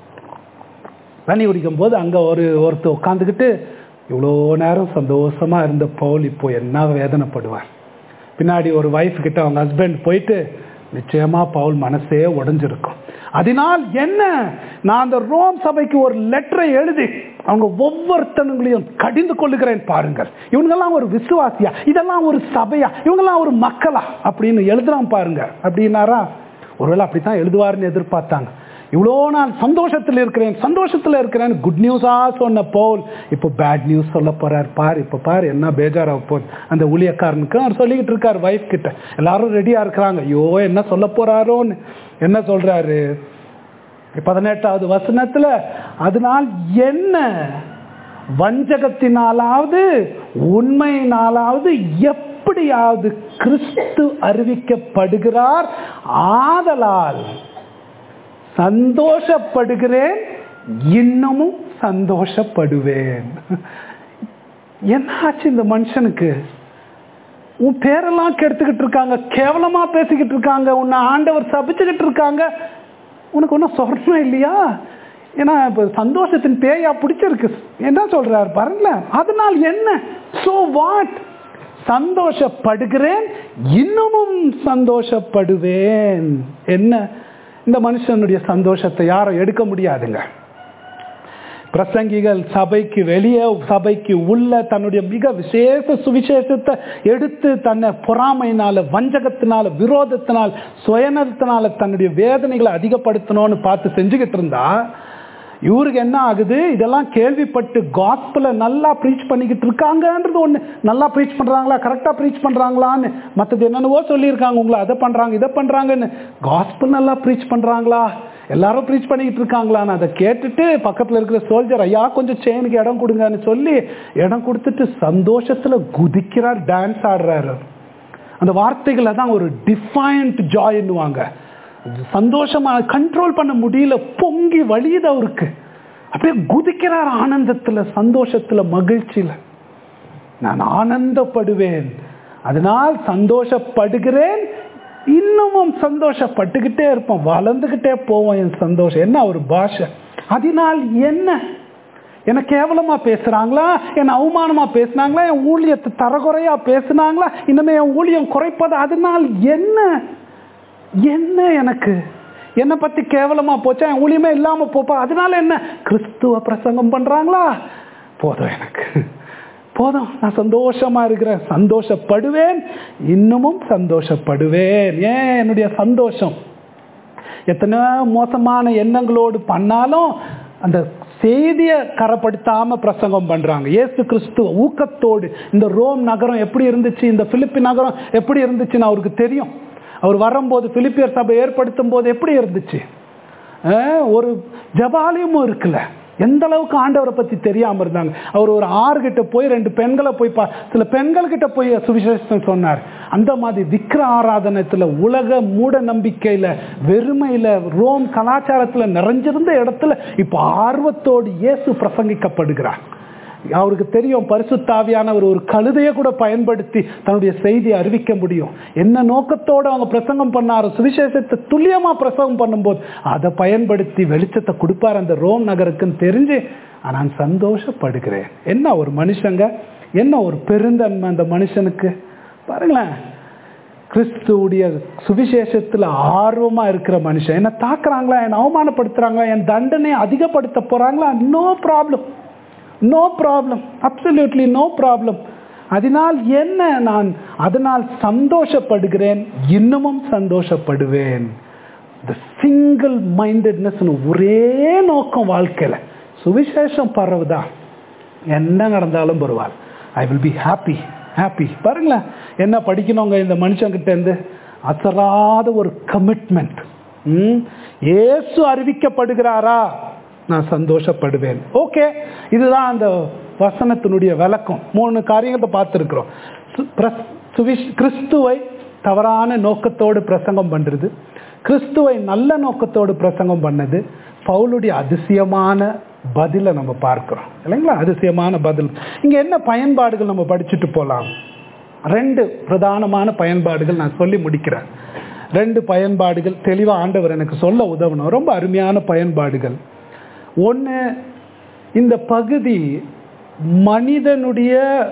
தண்ணி குடிக்கும் போது அங்கே ஒரு ஒருத்தர் உட்காந்துக்கிட்டு இவ்வளோ நேரம் சந்தோஷமா இருந்த பவுல் இப்போ என்ன வேதனைப்படுவார் பின்னாடி ஒரு வைஃப் கிட்ட அவங்க ஹஸ்பண்ட் போயிட்டு நிச்சயமா பவுல் மனசே உடைஞ்சிருக்கும் அதனால் என்ன நான் அந்த ரோம் சபைக்கு ஒரு லெட்டரை எழுதி அவங்க ஒவ்வொருத்தனுங்களையும் கடிந்து கொள்ளுகிறேன் பாருங்கள் இவங்கெல்லாம் ஒரு விசுவாசியா இதெல்லாம் ஒரு சபையா இவங்கெல்லாம் ஒரு மக்களா அப்படின்னு எழுதுறான் பாருங்க அப்படின்னாரா ஒருவேளை அப்படித்தான் எழுதுவாருன்னு எதிர்பார்த்தாங்க இவ்வளோ நான் சந்தோஷத்தில் இருக்கிறேன் சந்தோஷத்தில் இருக்கிறேன் குட் நியூஸா சொன்ன பவுல் இப்போ பேட் நியூஸ் சொல்ல போறார் பார் இப்போ பார் என்ன பேஜாராக போகுது அந்த ஊழியக்காரனுக்கு அவர் சொல்லிக்கிட்டு இருக்கார் வைஃப் கிட்ட எல்லாரும் ரெடியா இருக்கிறாங்க ஐயோ என்ன சொல்ல போறாரோன்னு என்ன சொல்றாரு பதினெட்டாவது வசனத்துல அதனால் என்ன வஞ்சகத்தினாலாவது உண்மையினாலாவது எப்படியாவது கிறிஸ்து அறிவிக்கப்படுகிறார் ஆதலால் சந்தோஷப்படுகிறேன் இன்னமும் சந்தோஷப்படுவேன் என்ன ஆச்சு இந்த மனுஷனுக்கு உன் பேரெல்லாம் கெடுத்துக்கிட்டு இருக்காங்க கேவலமா பேசிக்கிட்டு இருக்காங்க உன்னை ஆண்டவர் சபிச்சுக்கிட்டு இருக்காங்க உனக்கு ஒன்றும் சொர்ணம் இல்லையா ஏன்னா இப்போ சந்தோஷத்தின் பேயா பிடிச்சிருக்கு என்ன சொல்றாரு பாருங்களேன் அதனால் என்ன சோ வாட் சந்தோஷப்படுகிறேன் இன்னமும் சந்தோஷப்படுவேன் என்ன இந்த மனுஷனுடைய சந்தோஷத்தை யாரும் எடுக்க முடியாதுங்க பிரசங்கிகள் சபைக்கு வெளியே சபைக்கு உள்ள தன்னுடைய மிக விசேஷ சுவிசேஷத்தை எடுத்து தன்னை பொறாமையினால வஞ்சகத்தினால விரோதத்தினால் சுயநலத்தினால தன்னுடைய வேதனைகளை அதிகப்படுத்தணும்னு பார்த்து செஞ்சுக்கிட்டு இருந்தா இவருக்கு என்ன ஆகுது இதெல்லாம் கேள்விப்பட்டு காஸ்பிள நல்லா ப்ரீச் பண்ணிக்கிட்டு இருக்காங்கன்றது ஒன்று நல்லா ப்ரீச் பண்ணுறாங்களா கரெக்டாக ப்ரீச் பண்ணுறாங்களான்னு மற்றது என்னென்னவோ சொல்லியிருக்காங்க உங்களை அதை பண்ணுறாங்க இதை பண்ணுறாங்கன்னு காஸ்பிள் நல்லா ப்ரீச் பண்ணுறாங்களா எல்லாரும் ப்ரீச் பண்ணிக்கிட்டு இருக்காங்களான்னு அதை கேட்டுட்டு பக்கத்தில் இருக்கிற சோல்ஜர் ஐயா கொஞ்சம் செயினுக்கு இடம் கொடுங்கன்னு சொல்லி இடம் கொடுத்துட்டு சந்தோஷத்தில் குதிக்கிறார் டான்ஸ் ஆடுறாரு அந்த வார்த்தைகளை தான் ஒரு டிஃபைன்ட் ஜாய்ன்னுவாங்க சந்தோஷமா கண்ட்ரோல் பண்ண முடியல பொங்கி வழியுது அவருக்கு அப்படியே குதிக்கிறார் ஆனந்தத்துல சந்தோஷத்துல மகிழ்ச்சியில நான் ஆனந்தப்படுவேன் அதனால் சந்தோஷப்படுகிறேன் இன்னமும் சந்தோஷப்பட்டுக்கிட்டே இருப்போம் வளர்ந்துக்கிட்டே போவோம் என் சந்தோஷம் என்ன ஒரு பாஷை அதனால் என்ன என்ன கேவலமா பேசுறாங்களா என்ன அவமானமா பேசுனாங்களா என் ஊழியத்தை தரகுறையா பேசுனாங்களா இனிமே என் ஊழியம் குறைப்பது அதனால் என்ன என்ன எனக்கு என்னை பத்தி கேவலமா போச்சா என் ஊழியமே இல்லாம போப்பா அதனால என்ன கிறிஸ்துவ பிரசங்கம் பண்றாங்களா போதும் எனக்கு போதும் நான் சந்தோஷமா இருக்கிறேன் சந்தோஷப்படுவேன் இன்னமும் சந்தோஷப்படுவேன் ஏன் என்னுடைய சந்தோஷம் எத்தனை மோசமான எண்ணங்களோடு பண்ணாலும் அந்த செய்தியை கரப்படுத்தாம பிரசங்கம் பண்றாங்க ஏசு கிறிஸ்துவ ஊக்கத்தோடு இந்த ரோம் நகரம் எப்படி இருந்துச்சு இந்த பிலிப்பி நகரம் எப்படி இருந்துச்சுன்னு அவருக்கு தெரியும் அவர் வரும்போது பிலிப்பியர் சபை ஏற்படுத்தும் போது எப்படி இருந்துச்சு ஒரு ஜபாலயமும் இருக்குல்ல எந்த அளவுக்கு ஆண்டவரை பத்தி தெரியாம இருந்தாங்க அவர் ஒரு ஆறு கிட்ட போய் ரெண்டு பெண்களை போய் பா சில பெண்கள் கிட்ட போய் சுவிசேஷம் சொன்னார் அந்த மாதிரி விக்கிர ஆராதனத்துல உலக மூட நம்பிக்கையில வெறுமையில ரோம் கலாச்சாரத்துல நிறைஞ்சிருந்த இடத்துல இப்ப ஆர்வத்தோடு இயேசு பிரசங்கிக்கப்படுகிறார் அவருக்கு தெரியும் பரிசுத்தாவியானவர் ஒரு கழுதையை கூட பயன்படுத்தி தன்னுடைய செய்தியை அறிவிக்க முடியும் என்ன நோக்கத்தோடு அவங்க பிரசங்கம் பண்ணாரோ சுவிசேஷத்தை துல்லியமா பிரசங்கம் பண்ணும்போது அதை பயன்படுத்தி வெளிச்சத்தை கொடுப்பார் அந்த ரோம் நகருக்குன்னு தெரிஞ்சு நான் சந்தோஷப்படுகிறேன் என்ன ஒரு மனுஷங்க என்ன ஒரு பெருந்தன்மை அந்த மனுஷனுக்கு பாருங்களேன் கிறிஸ்துவுடைய சுவிசேஷத்துல ஆர்வமா இருக்கிற மனுஷன் என்ன தாக்குறாங்களா என்ன அவமானப்படுத்துறாங்களா என் தண்டனை அதிகப்படுத்த போறாங்களா no problem no problem absolutely no problem அதனால் என்ன நான் அதனால் சந்தோஷப்படுகிறேன் இன்னமும் சந்தோஷப்படுவேன் இந்த சிங்கிள் மைண்டட்னஸ் ஒரே நோக்கம் வாழ்க்கையில சுவிசேஷம் பரவுதா என்ன நடந்தாலும் பரவாயில்ல I will be happy happy பாருங்களேன் என்ன படிக்கணுங்க இந்த மனுஷங்கிட்ட இருந்து அசராத ஒரு கமிட்மெண்ட் ஏசு அறிவிக்கப்படுகிறாரா நான் சந்தோஷப்படுவேன் ஓகே இதுதான் அந்த வசனத்தினுடைய விளக்கம் மூணு காரியத்தை பார்த்துருக்குறோம் கிறிஸ்துவை தவறான நோக்கத்தோடு பிரசங்கம் பண்றது கிறிஸ்துவை நல்ல நோக்கத்தோடு பிரசங்கம் பண்ணது பவுலுடைய அதிசயமான பதிலை நம்ம பார்க்கிறோம் இல்லைங்களா அதிசயமான பதில் இங்க என்ன பயன்பாடுகள் நம்ம படிச்சுட்டு போலாம் ரெண்டு பிரதானமான பயன்பாடுகள் நான் சொல்லி முடிக்கிறேன் ரெண்டு பயன்பாடுகள் தெளிவாக ஆண்டவர் எனக்கு சொல்ல உதவணும் ரொம்ப அருமையான பயன்பாடுகள் ஒன்று இந்த பகுதி மனிதனுடைய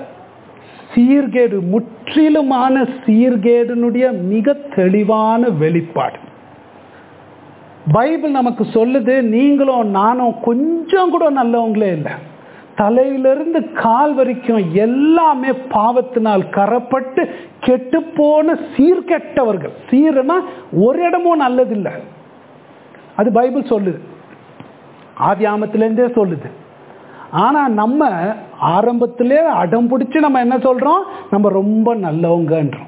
சீர்கேடு முற்றிலுமான சீர்கேடுனுடைய மிக தெளிவான வெளிப்பாடு பைபிள் நமக்கு சொல்லுது நீங்களும் நானும் கொஞ்சம் கூட நல்லவங்களே இல்லை தலையிலிருந்து கால் வரைக்கும் எல்லாமே பாவத்தினால் கரப்பட்டு கெட்டுப்போன சீர்கெட்டவர்கள் சீர்னா ஒரு இடமும் நல்லதில்லை அது பைபிள் சொல்லுது ஆதி ஆமத்திலேருந்தே சொல்லுது ஆனா நம்ம ஆரம்பத்திலே அடம் பிடிச்சி நம்ம என்ன சொல்றோம் நம்ம ரொம்ப நல்லவங்கன்றோம்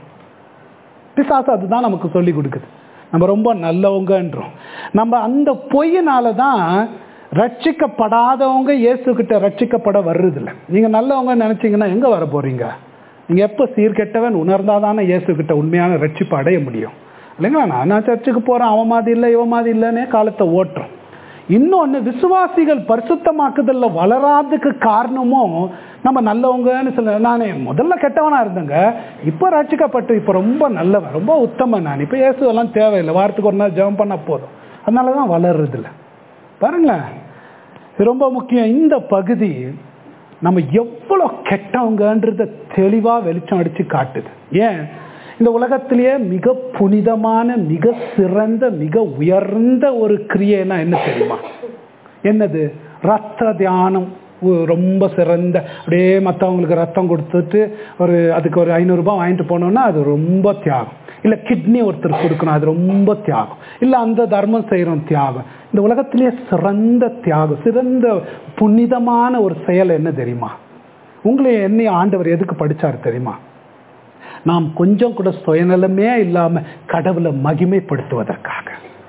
பிசாசு அதுதான் நமக்கு சொல்லி கொடுக்குது நம்ம ரொம்ப நல்லவங்கன்றோம் நம்ம அந்த பொய்யினால தான் ரட்சிக்கப்படாதவங்க இயேசு கிட்ட ரட்சிக்கப்பட வர்றதில்ல நீங்க நல்லவங்க நினைச்சீங்கன்னா எங்க வர போறீங்க நீங்க எப்போ சீர்கெட்டவன் உணர்ந்தாதானே இயேசு கிட்ட உண்மையான ரட்சிப்பு அடைய முடியும் இல்லைங்களா நான் நான் சர்ச்சுக்கு போறேன் அவன் மாதிரி இல்லை இவன் மாதிரி இல்லைன்னே காலத்தை ஓட்டுறோம் இன்னொன்று விசுவாசிகள் பரிசுத்தமாக்குதல்ல வளராதுக்கு காரணமும் நம்ம நல்லவங்கன்னு சொல்ல நான் முதல்ல கெட்டவனா இருந்தேங்க இப்போ ரட்சிக்கப்பட்டு இப்போ ரொம்ப நல்லவன் ரொம்ப உத்தமன் நான் இப்போ இயேசுவெல்லாம் தேவையில்லை வாரத்துக்கு ஒரு நாள் ஜெபம் பண்ணால் போதும் அதனால தான் வளர்றதில்ல பாருங்களேன் இது ரொம்ப முக்கியம் இந்த பகுதி நம்ம எவ்வளோ கெட்டவங்கன்றத தெளிவாக வெளிச்சம் அடித்து காட்டுது ஏன் இந்த உலகத்திலேயே மிக புனிதமான மிக சிறந்த மிக உயர்ந்த ஒரு கிரியைனா என்ன தெரியுமா என்னது ரத்த தியானம் ஒ- ரொம்ப சிறந்த அப்படியே மற்றவங்களுக்கு ரத்தம் கொடுத்துட்டு ஒரு அதுக்கு ஒரு ஐநூறுரூபா வாங்கிட்டு போனோம்னா அது ரொம்ப தியாகம் இல்லை கிட்னி ஒருத்தர் கொடுக்கணும் அது ரொம்ப தியாகம் இல்லை அந்த தர்மம் செய்கிறோம் தியாகம் இந்த உலகத்திலேயே சிறந்த தியாகம் சிறந்த புனிதமான ஒரு செயல் என்ன தெரியுமா உங்களை என்னை ஆண்டவர் எதுக்கு படிச்சார் தெரியுமா நாம் கொஞ்சம் கூட சுயநலமே இல்லாம கடவுளை மகிமைப்படுத்துவதற்காக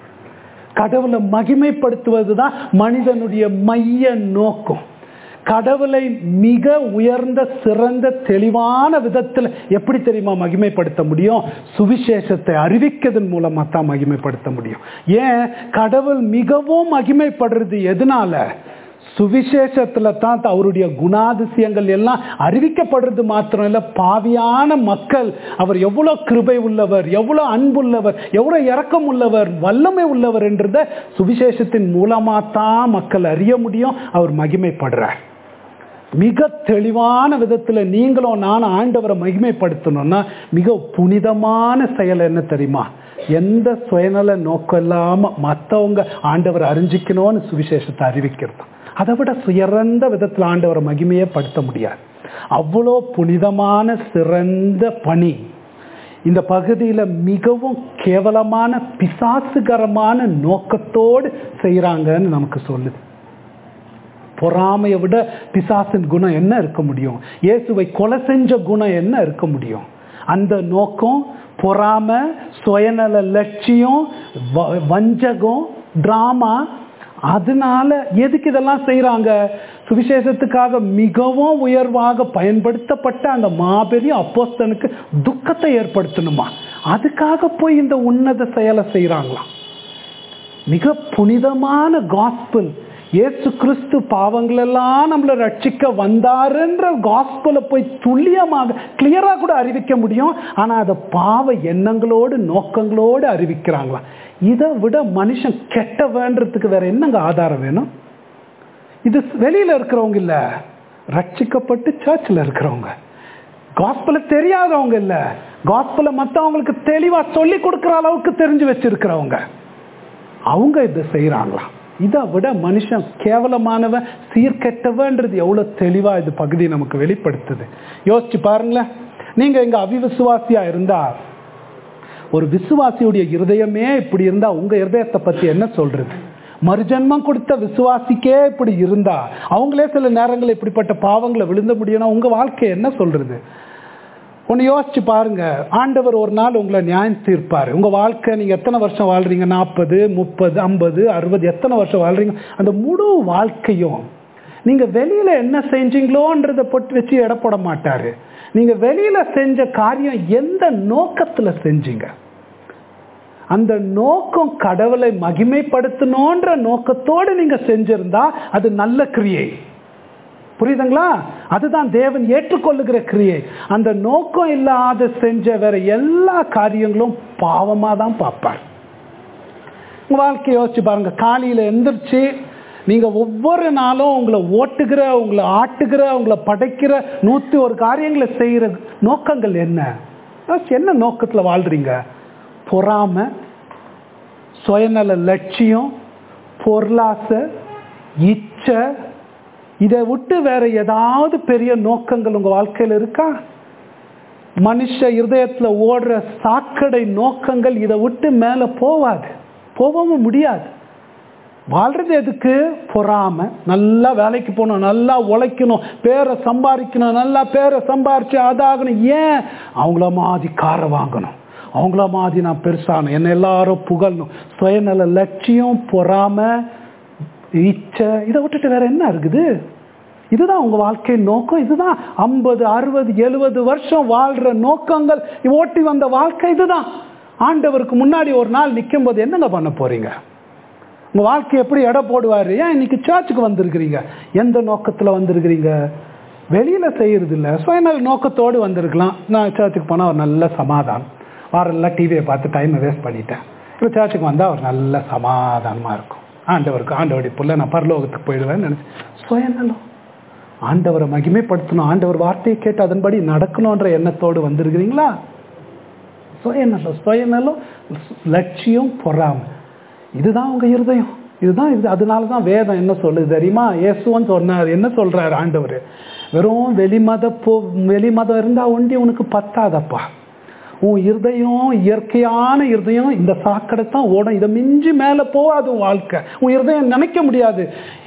கடவுளை மகிமைப்படுத்துவது தான் மனிதனுடைய மைய நோக்கம் கடவுளை மிக உயர்ந்த சிறந்த தெளிவான விதத்தில் எப்படி தெரியுமா மகிமைப்படுத்த முடியும் சுவிசேஷத்தை அறிவிக்கிறதன் மூலமா தான் மகிமைப்படுத்த முடியும் ஏன் கடவுள் மிகவும் மகிமைப்படுறது எதனால சுவிசேஷத்துல தான் அவருடைய குணாதிசயங்கள் எல்லாம் அறிவிக்கப்படுறது மாத்திரம் இல்ல பாவியான மக்கள் அவர் எவ்வளவு கிருபை உள்ளவர் எவ்வளவு அன்புள்ளவர் எவ்வளவு இரக்கம் உள்ளவர் வல்லமை உள்ளவர் என்றத சுவிசேஷத்தின் மூலமா தான் மக்கள் அறிய முடியும் அவர் மகிமைப்படுறார் மிக தெளிவான விதத்துல நீங்களும் நானும் ஆண்டவரை மகிமைப்படுத்தணும்னா மிக புனிதமான செயல் என்ன தெரியுமா எந்த சுயநல நோக்கம் இல்லாம மற்றவங்க ஆண்டவரை அறிஞ்சிக்கணும்னு சுவிசேஷத்தை அறிவிக்கிறது அதை விட சிறந்த விதத்தில் ஆண்டவரை மகிமையே படுத்த முடியாது அவ்வளோ புனிதமான சிறந்த பணி இந்த பகுதியில் மிகவும் கேவலமான பிசாசுகரமான நோக்கத்தோடு செய்கிறாங்கன்னு நமக்கு சொல்லுது பொறாமையை விட பிசாசின் குணம் என்ன இருக்க முடியும் இயேசுவை கொலை செஞ்ச குணம் என்ன இருக்க முடியும் அந்த நோக்கம் பொறாமை சுயநல லட்சியம் வ- வஞ்சகம் டிராமா அதனால எதுக்கு இதெல்லாம் செய்றாங்க சுவிசேஷத்துக்காக மிகவும் உயர்வாக பயன்படுத்தப்பட்ட அந்த மாபெரும் அப்போஸ்தனுக்கு துக்கத்தை ஏற்படுத்தணுமா அதுக்காக போய் இந்த உன்னத செயலை செய்றாங்களாம் மிக புனிதமான காஸ்பிள் இயேசு கிறிஸ்து பாவங்களெல்லாம் நம்மளை ரட்சிக்க வந்தாருன்ற காஸ்பிளை போய் துல்லியமாக கிளியரா கூட அறிவிக்க முடியும் ஆனா அதை பாவ எண்ணங்களோடு நோக்கங்களோடு அறிவிக்கிறாங்களாம் இதை விட மனுஷன் கெட்ட வேண்டதுக்கு வேற என்னங்க ஆதாரம் வேணும் இது வெளியில இருக்கிறவங்க இல்ல ரட்சிக்கப்பட்டு சர்ச்சில் இருக்கிறவங்க காஸ்பல தெரியாதவங்க இல்ல காஸ்பல மற்றவங்களுக்கு தெளிவா சொல்லி கொடுக்குற அளவுக்கு தெரிஞ்சு வச்சிருக்கிறவங்க அவங்க இதை செய்கிறாங்களாம் இதை விட மனுஷன் கேவலமானவன் சீர்கெட்டவன்றது எவ்வளோ தெளிவா இது பகுதி நமக்கு வெளிப்படுத்துது யோசிச்சு பாருங்களேன் நீங்க இங்க அவிவிசுவாசியா இருந்தா ஒரு விசுவாசியுடைய இருதயமே இப்படி இருந்தா உங்க இருதயத்தை பத்தி என்ன சொல்றது மறுஜன்மம் கொடுத்த விசுவாசிக்கே இப்படி இருந்தா அவங்களே சில நேரங்கள் இப்படிப்பட்ட பாவங்களை விழுந்த முடியும்னா உங்க வாழ்க்கை என்ன சொல்றது ஒன்று யோசிச்சு பாருங்க ஆண்டவர் ஒரு நாள் உங்களை நியாயம் தீர்ப்பார் உங்க வாழ்க்கை நீங்க எத்தனை வருஷம் வாழ்றீங்க நாற்பது முப்பது ஐம்பது அறுபது எத்தனை வருஷம் வாழ்றீங்க அந்த முழு வாழ்க்கையும் நீங்க வெளியில என்ன செஞ்சீங்களோன்றதை போட்டு வச்சு எடை போட மாட்டாரு நீங்க வெளியில செஞ்ச காரியம் எந்த நோக்கத்துல செஞ்சீங்க அந்த நோக்கம் கடவுளை மகிமைப்படுத்தணுன்ற நோக்கத்தோடு நீங்க செஞ்சிருந்தா அது நல்ல கிரியை புரியுதுங்களா அதுதான் தேவன் ஏற்றுக்கொள்ளுகிற கிரியை அந்த நோக்கம் இல்லாத செஞ்ச வேற எல்லா காரியங்களும் பாவமா தான் பார்ப்பார் உங்க வாழ்க்கையை யோசிச்சு பாருங்க காலையில எந்திரிச்சு நீங்கள் ஒவ்வொரு நாளும் உங்களை ஓட்டுகிற உங்களை ஆட்டுகிற உங்களை படைக்கிற நூற்றி ஒரு காரியங்களை செய்கிற நோக்கங்கள் என்ன First என்ன நோக்கத்தில் வாழ்றீங்க பொறாமை சுயநல லட்சியம் பொருளாசை இச்சை இதை விட்டு வேற ஏதாவது பெரிய நோக்கங்கள் உங்க வாழ்க்கையில் இருக்கா மனுஷ இருதயத்துல ஓடுற சாக்கடை நோக்கங்கள் இதை விட்டு மேல போவாது போகவும் முடியாது வாழ்றது எதுக்கு பொறாம நல்லா வேலைக்கு போகணும் நல்லா உழைக்கணும் பேரை சம்பாதிக்கணும் நல்லா பேரை சம்பாரிச்சு அதாகணும் ஏன் அவங்கள மாதிரி காரை வாங்கணும் அவங்கள மாதிரி நான் பெருசாகணும் என்ன எல்லாரும் புகழணும் சுயநல லட்சியம் பொறாம இச்சை இதை விட்டுட்டு வேற என்ன இருக்குது இதுதான் உங்க வாழ்க்கையின் நோக்கம் இதுதான் ஐம்பது அறுபது எழுபது வருஷம் வாழ்ற நோக்கங்கள் ஓட்டி வந்த வாழ்க்கை இதுதான் ஆண்டவருக்கு முன்னாடி ஒரு நாள் நிற்கும் போது என்னங்க பண்ண போறீங்க உங்க வாழ்க்கை எப்படி எடை போடுவாரு ஏன் இன்னைக்கு சர்ச்சுக்கு வந்திருக்கிறீங்க எந்த நோக்கத்துல வந்திருக்கிறீங்க வெளியில செய்யறது இல்லை சுயநல நோக்கத்தோடு வந்திருக்கலாம் நான் சர்ச்சுக்கு போனால் ஒரு நல்ல சமாதானம் வாரெல்லாம் டிவியை பார்த்து டைமை வேஸ்ட் பண்ணிட்டேன் இப்போ சர்ச்சுக்கு வந்தால் ஒரு நல்ல சமாதானமாக இருக்கும் ஆண்டவருக்கு ஆண்டவருடைய புள்ள நான் பரலோகத்துக்கு போயிடுவேன்னு நினச்சி சுயநலம் ஆண்டவரை மகிமைப்படுத்தணும் ஆண்டவர் வார்த்தையை கேட்டு அதன்படி நடக்கணுன்ற எண்ணத்தோடு வந்திருக்கிறீங்களா சுயநலம் சுயநலம் லட்சியம் பொறாமை இதுதான் உங்க இருதயம் இதுதான் இது அதனால தான் வேதம் என்ன சொல்லுது தெரியுமா இயேசுவன் சொன்னார் என்ன சொல்றாரு ஆண்டவர் வெறும் வெளிமத போ வெளிமதம் இருந்தா ஒண்டி உனக்கு பத்தாதப்பா உன் இருதயம் இயற்கையான இருதயம் இந்த சாக்கடை தான் ஓடும் இதை மிஞ்சி மேலே போகாது உன் வாழ்க்கை உன் இருதயம் நினைக்க முடியாது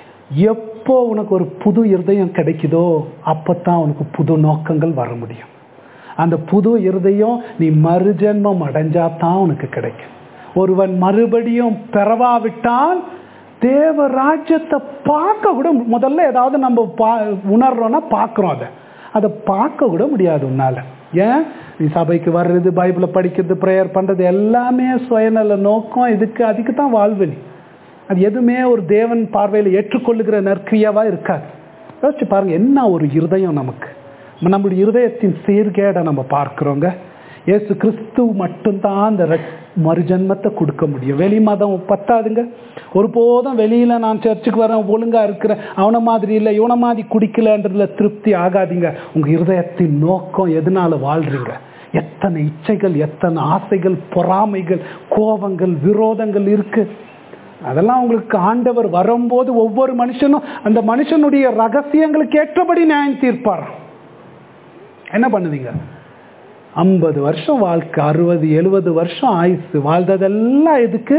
எப்போ உனக்கு ஒரு புது இருதயம் கிடைக்குதோ அப்பத்தான் உனக்கு புது நோக்கங்கள் வர முடியும் அந்த புது இருதயம் நீ மறுஜென்மம் அடைஞ்சாதான் உனக்கு கிடைக்கும் ஒருவன் மறுபடியும் பெறவாவிட்டால் தேவ ராஜ்யத்தை பார்க்க கூட முதல்ல ஏதாவது நம்ம பா உணர்றோம்னா பார்க்குறோம் அதை அதை பார்க்க கூட முடியாது உன்னால ஏன் நீ சபைக்கு வர்றது பைபிளை படிக்கிறது ப்ரேயர் பண்ணுறது எல்லாமே சுயநல நோக்கம் இதுக்கு அதுக்கு தான் வாழ்வெளி அது எதுவுமே ஒரு தேவன் பார்வையில் ஏற்றுக்கொள்ளுகிற நற்கிரியாவாக இருக்காது யோசிச்சு பாருங்க என்ன ஒரு இருதயம் நமக்கு நம்மளுடைய இருதயத்தின் சீர்கேடை நம்ம பார்க்குறோங்க ஏசு கிறிஸ்து மட்டும்தான் அந்த மறுஜன்மத்தை கொடுக்க முடியும் வெளி மதம் பத்தாதுங்க ஒருபோதும் வெளியில நான் சர்ச்சுக்கு வரேன் ஒழுங்கா இருக்கிறேன் அவனை மாதிரி இல்லை இவனை மாதிரி குடிக்கலன்றதுல திருப்தி ஆகாதீங்க உங்க இருதயத்தின் நோக்கம் எதனால வாழ்றீங்க எத்தனை இச்சைகள் எத்தனை ஆசைகள் பொறாமைகள் கோபங்கள் விரோதங்கள் இருக்கு அதெல்லாம் உங்களுக்கு ஆண்டவர் வரும்போது ஒவ்வொரு மனுஷனும் அந்த மனுஷனுடைய ரகசியங்களுக்கு ஏற்றபடி நியாயம் தீர்ப்பார் என்ன பண்ணுவீங்க ஐம்பது வருஷம் வாழ்க்கை அறுபது எழுபது வருஷம் ஆயுசு வாழ்ந்ததெல்லாம் எதுக்கு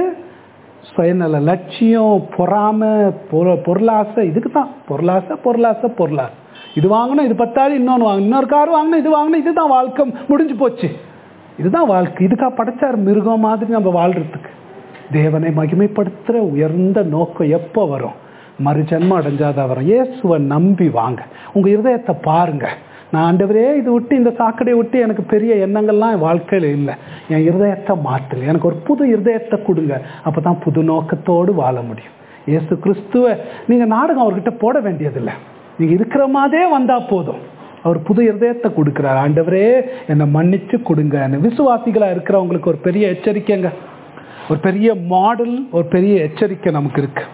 சுயநல லட்சியம் பொறாமை பொருளாசை இதுக்கு தான் பொருளாசை பொருளாசை பொருளாசை இது வாங்கணும் இது பத்தாது இன்னொன்று வாங்கணும் இன்னொரு கார் வாங்கணும் இது வாங்கணும் இதுதான் வாழ்க்கை முடிஞ்சு போச்சு இதுதான் வாழ்க்கை இதுக்கா படைச்சார் மிருகம் மாதிரி நம்ம வாழ்றதுக்கு தேவனை மகிமைப்படுத்துகிற உயர்ந்த நோக்கம் எப்போ வரும் மறுஜன்மம் அடைஞ்சாதான் வரும் இயேசுவை நம்பி வாங்க உங்கள் இருதயத்தை பாருங்க நான் ஆண்டவரே இது விட்டு இந்த சாக்கடையை விட்டு எனக்கு பெரிய எண்ணங்கள்லாம் என் வாழ்க்கையில் இல்லை என் இருதயத்தை மாற்றுங்க எனக்கு ஒரு புது இருதயத்தை கொடுங்க அப்போ தான் புது நோக்கத்தோடு வாழ முடியும் இயேசு கிறிஸ்துவை நீங்கள் நாடகம் அவர்கிட்ட போட வேண்டியதில்லை நீங்கள் இருக்கிற மாதிரியே வந்தால் போதும் அவர் புது இருதயத்தை கொடுக்குறார் ஆண்டவரே என்னை மன்னிச்சு கொடுங்க விசுவாசிகளாக இருக்கிறவங்களுக்கு ஒரு பெரிய எச்சரிக்கைங்க ஒரு பெரிய மாடல் ஒரு பெரிய எச்சரிக்கை நமக்கு இருக்கு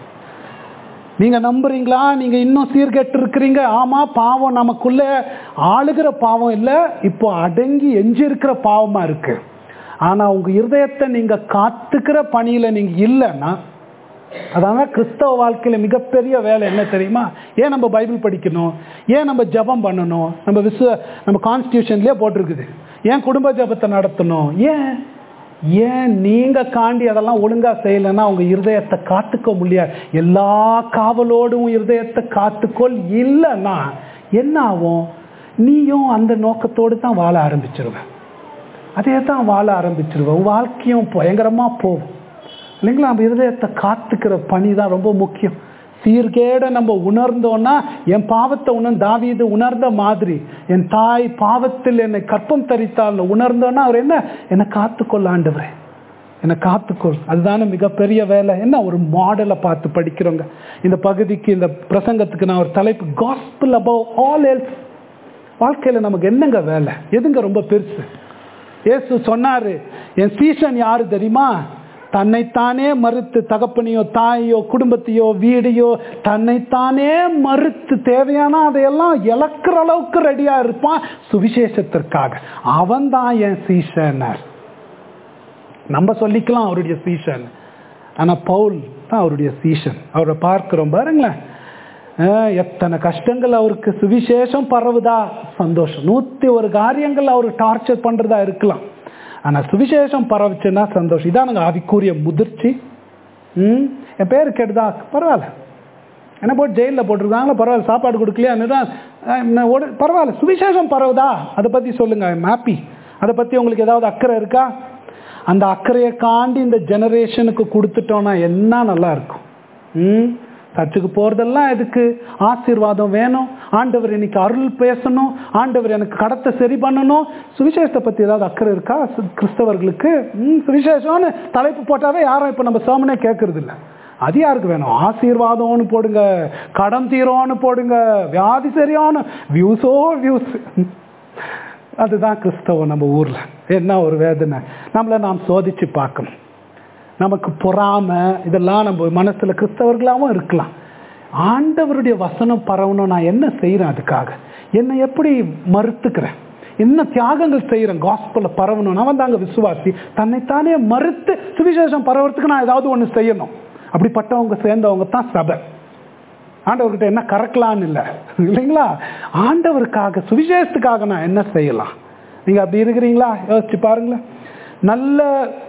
நீங்க நம்புறீங்களா நீங்க இன்னும் சீர்கெட்டு இருக்கிறீங்க ஆமா பாவம் நமக்குள்ள ஆளுகிற பாவம் இல்லை இப்போ அடங்கி எஞ்சி இருக்கிற பாவமா இருக்கு ஆனா உங்க இருதயத்தை நீங்க காத்துக்கிற பணியில நீங்க இல்லைன்னா அதனால கிறிஸ்தவ வாழ்க்கையில மிகப்பெரிய வேலை என்ன தெரியுமா ஏன் நம்ம பைபிள் படிக்கணும் ஏன் நம்ம ஜபம் பண்ணணும் நம்ம விசுவ நம்ம கான்ஸ்டியூஷன்லயே போட்டிருக்குது ஏன் குடும்ப ஜபத்தை நடத்தணும் ஏன் ஏன் நீங்க காண்டி அதெல்லாம் ஒழுங்கா செய்யலைன்னா உங்க இருதயத்தை காத்துக்க முடியாது எல்லா காவலோடும் இருதயத்தை காத்துக்கொள் இல்லைன்னா என்ன ஆகும் நீயும் அந்த நோக்கத்தோடு தான் வாழ ஆரம்பிச்சிருவேன் அதே தான் வாழ ஆரம்பிச்சிருவேன் வாழ்க்கையும் பயங்கரமா போகும் இல்லைங்களா நம்ம இருதயத்தை காத்துக்கிற பணி தான் ரொம்ப முக்கியம் சீர்கேட நம்ம உணர்ந்தோன்னா என் பாவத்தை உணர் தாவீது உணர்ந்த மாதிரி என் தாய் பாவத்தில் என்னை கற்பம் தரித்தால் உணர்ந்தோன்னா அவர் என்ன என்னை காத்துக்கொள்ள ஆண்டவரே என்னை காத்துக்கொள் அதுதானே மிகப்பெரிய வேலை என்ன ஒரு மாடலை பார்த்து படிக்கிறோங்க இந்த பகுதிக்கு இந்த பிரசங்கத்துக்கு நான் ஒரு தலைப்பு காஸ்பிள் அபவ் ஆல் எல்ஸ் வாழ்க்கையில் நமக்கு என்னங்க வேலை எதுங்க ரொம்ப பெருசு ஏசு சொன்னாரு என் சீசன் யாரு தெரியுமா தன்னைத்தானே மறுத்து தகப்பனையோ தாயோ குடும்பத்தையோ வீடையோ தன்னைத்தானே மறுத்து தேவையான அதையெல்லாம் இழக்கிற அளவுக்கு ரெடியா இருப்பான் சுவிசேஷத்திற்காக அவன் தான் என் சீசனர் நம்ம சொல்லிக்கலாம் அவருடைய சீசன் ஆனா பவுல் தான் அவருடைய சீசன் அவரை பார்க்கிறோம் பாருங்களேன் அஹ் எத்தனை கஷ்டங்கள் அவருக்கு சுவிசேஷம் பரவுதா சந்தோஷம் நூத்தி ஒரு காரியங்கள் அவர் டார்ச்சர் பண்றதா இருக்கலாம் ஆனா சுவிசேஷம் பரவுச்சுன்னா சந்தோஷம் இதானுங்க ஆவிக்குரிய முதிர்ச்சி ம் என் பேர் கேட்டுதா பரவாயில்ல என்ன போட்டு ஜெயிலில் போட்டிருக்காங்களா பரவாயில்ல சாப்பாடு கொடுக்கலையா பரவாயில்ல சுவிசேஷம் பரவுதா அதை பற்றி சொல்லுங்க ஹாப்பி அதை பற்றி உங்களுக்கு ஏதாவது அக்கறை இருக்கா அந்த அக்கறையை காண்டி இந்த ஜெனரேஷனுக்கு கொடுத்துட்டோம்னா என்ன நல்லா இருக்கும் ம் சர்ச்சுக்கு போகிறதெல்லாம் எதுக்கு ஆசீர்வாதம் வேணும் ஆண்டவர் இன்னைக்கு அருள் பேசணும் ஆண்டவர் எனக்கு கடத்தை சரி பண்ணணும் சுவிசேஷத்தை பற்றி ஏதாவது அக்கறை இருக்கா சு- கிறிஸ்தவர்களுக்கு ம் சுவிசேஷம்னு தலைப்பு போட்டாவே யாரும் இப்போ நம்ம சோமனே கேட்கறது இல்லை அது யாருக்கு வேணும் ஆசீர்வாதம்னு போடுங்க கடன் தீரோன்னு போடுங்க வியாதி சரியான வியூஸோ வியூஸ் அதுதான் கிறிஸ்தவம் நம்ம ஊரில் என்ன ஒரு வேதனை நம்மளை நாம் சோதிச்சு பார்க்கணும் நமக்கு பொறாம இதெல்லாம் நம்ம மனசுல கிறிஸ்தவர்களாகவும் இருக்கலாம் ஆண்டவருடைய வசனம் பரவணும் நான் என்ன செய்கிறேன் அதுக்காக என்னை எப்படி மறுத்துக்கிறேன் என்ன தியாகங்கள் செய்கிறேன் காஸ்பல பரவணும் அவன் தாங்க விசுவாசி தன்னைத்தானே மறுத்து சுவிசேஷம் பரவறதுக்கு நான் ஏதாவது ஒன்று செய்யணும் அப்படிப்பட்டவங்க சேர்ந்தவங்க தான் சபை ஆண்டவர்கிட்ட என்ன கறக்கலான்னு இல்லை இல்லைங்களா ஆண்டவருக்காக சுவிசேஷத்துக்காக நான் என்ன செய்யலாம் நீங்க அப்படி இருக்கிறீங்களா யோசிச்சு பாருங்களேன் நல்ல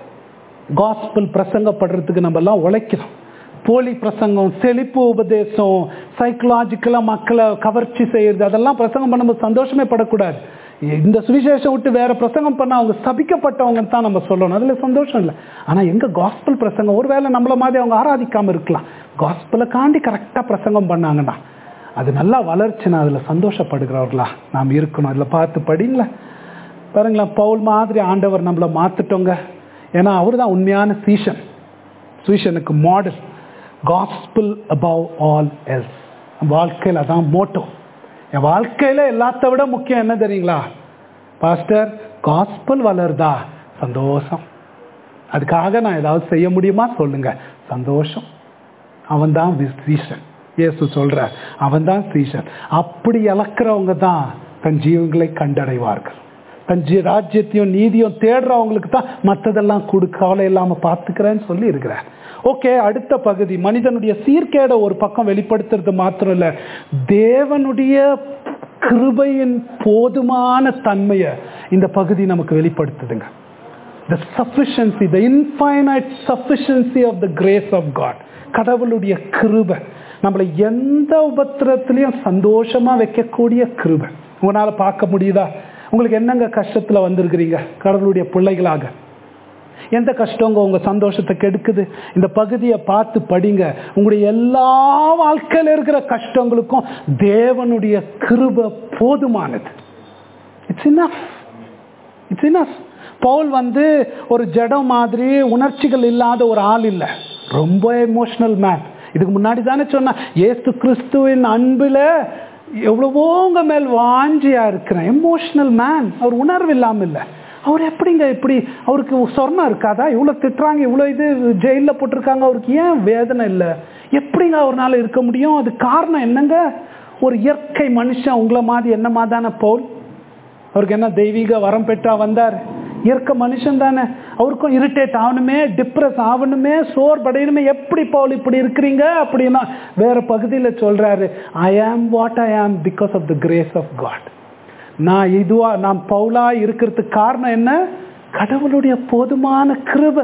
காஸ்பிள் பிரசங்கப்படுறதுக்கு நம்ம எல்லாம் உழைக்கிறோம் போலி பிரசங்கம் செழிப்பு உபதேசம் சைக்கலாஜிக்கலாக மக்களை கவர்ச்சி செய்யறது அதெல்லாம் பிரசங்கம் பண்ணும்போது சந்தோஷமே படக்கூடாது இந்த சுவிசேஷம் விட்டு வேற பிரசங்கம் பண்ண அவங்க சபிக்கப்பட்டவங்க தான் நம்ம சொல்லணும் அதுல சந்தோஷம் இல்லை ஆனா எங்க காஸ்பிள் பிரசங்கம் ஒருவேளை நம்மள மாதிரி அவங்க ஆராதிக்காம இருக்கலாம் காஸ்பிளை காண்டி கரெக்டா பிரசங்கம் பண்ணாங்கன்னா அது நல்லா வளர்ச்சினா அதுல சந்தோஷப்படுகிறவர்களா நாம் இருக்கணும் அதுல பார்த்து படிங்களேன் பாருங்களேன் பவுல் மாதிரி ஆண்டவர் நம்மளை மாத்துட்டோங்க ஏன்னா அவர் தான் உண்மையான சீஷன் சீஷனுக்கு model gospel above all else வாழ்க்கையில் அதான் மோட்டோ என் வாழ்க்கையில் எல்லாத்த விட முக்கியம் என்ன தெரியுங்களா பாஸ்டர் காஸ்பிள் வளருதா சந்தோஷம் அதுக்காக நான் ஏதாவது செய்ய முடியுமா சொல்லுங்க சந்தோஷம் அவன் தான் சீசன் இயேசு சொல்ற அவன் தான் சீசன் அப்படி இழக்கிறவங்க தான் தன் ஜீவங்களை கண்டடைவார்கள் தன் ஜீ ராஜ்யத்தையும் நீதியும் தேடுறவங்களுக்கு தான் மற்றதெல்லாம் கொடு கவலை இல்லாம பார்த்துக்கிறேன்னு சொல்லி இருக்கிறார் ஓகே அடுத்த பகுதி மனிதனுடைய சீர்கேட ஒரு பக்கம் வெளிப்படுத்துறது மாத்திரம் இல்ல தேவனுடைய கிருபையின் போதுமான தன்மையை இந்த பகுதி நமக்கு வெளிப்படுத்துதுங்க the sufficiency the infinite sufficiency of the grace of god கடவுளுடைய கிருபை நம்மளை எந்த உபத்திரத்திலையும் சந்தோஷமா வைக்கக்கூடிய கிருபை உங்களால பார்க்க முடியுதா உங்களுக்கு என்னங்க கஷ்டத்துல வந்திருக்கிறீங்க கடவுளுடைய பிள்ளைகளாக எந்த கஷ்டங்க உங்க சந்தோஷத்தை கெடுக்குது இந்த பகுதியை பார்த்து படிங்க உங்களுடைய எல்லா வாழ்க்கையில இருக்கிற கஷ்டங்களுக்கும் தேவனுடைய கிருபை போதுமானது இட்ஸ் இனஃப் இட்ஸ் இனஃப் பவுல் வந்து ஒரு ஜடம் மாதிரி உணர்ச்சிகள் இல்லாத ஒரு ஆள் இல்லை ரொம்ப எமோஷனல் மேன் இதுக்கு முன்னாடி தானே சொன்னா ஏசு கிறிஸ்துவின் அன்புல எவ்வளவோ உங்க மேல் வாஞ்சியா இருக்கிறேன் எமோஷனல் மேன் அவர் உணர்வு இல்லாம இல்லை அவர் எப்படிங்க இப்படி அவருக்கு சொர்ணம் இருக்காதா இவ்வளோ திட்டுறாங்க இவ்வளோ இது ஜெயிலில் போட்டிருக்காங்க அவருக்கு ஏன் வேதனை இல்லை எப்படிங்க அவர்னால இருக்க முடியும் அது காரணம் என்னங்க ஒரு இயற்கை மனுஷன் உங்களை மாதிரி என்ன மாதிரிதானே பவுல் அவருக்கு என்ன தெய்வீக வரம் பெற்றா வந்தார் இயற்கை மனுஷன் தானே அவருக்கும் இரிட்டேட் ஆகணுமே டிப்ரெஸ் ஆகணுமே சோர்படையணுமே எப்படி பவுல் இப்படி இருக்கிறீங்க அப்படின்னா வேற பகுதியில் சொல்றாரு ஐ ஆம் what I am because of the grace of God நான் இதுவா நான் பவுலா இருக்கிறதுக்கு காரணம் என்ன கடவுளுடைய போதுமான கிருபை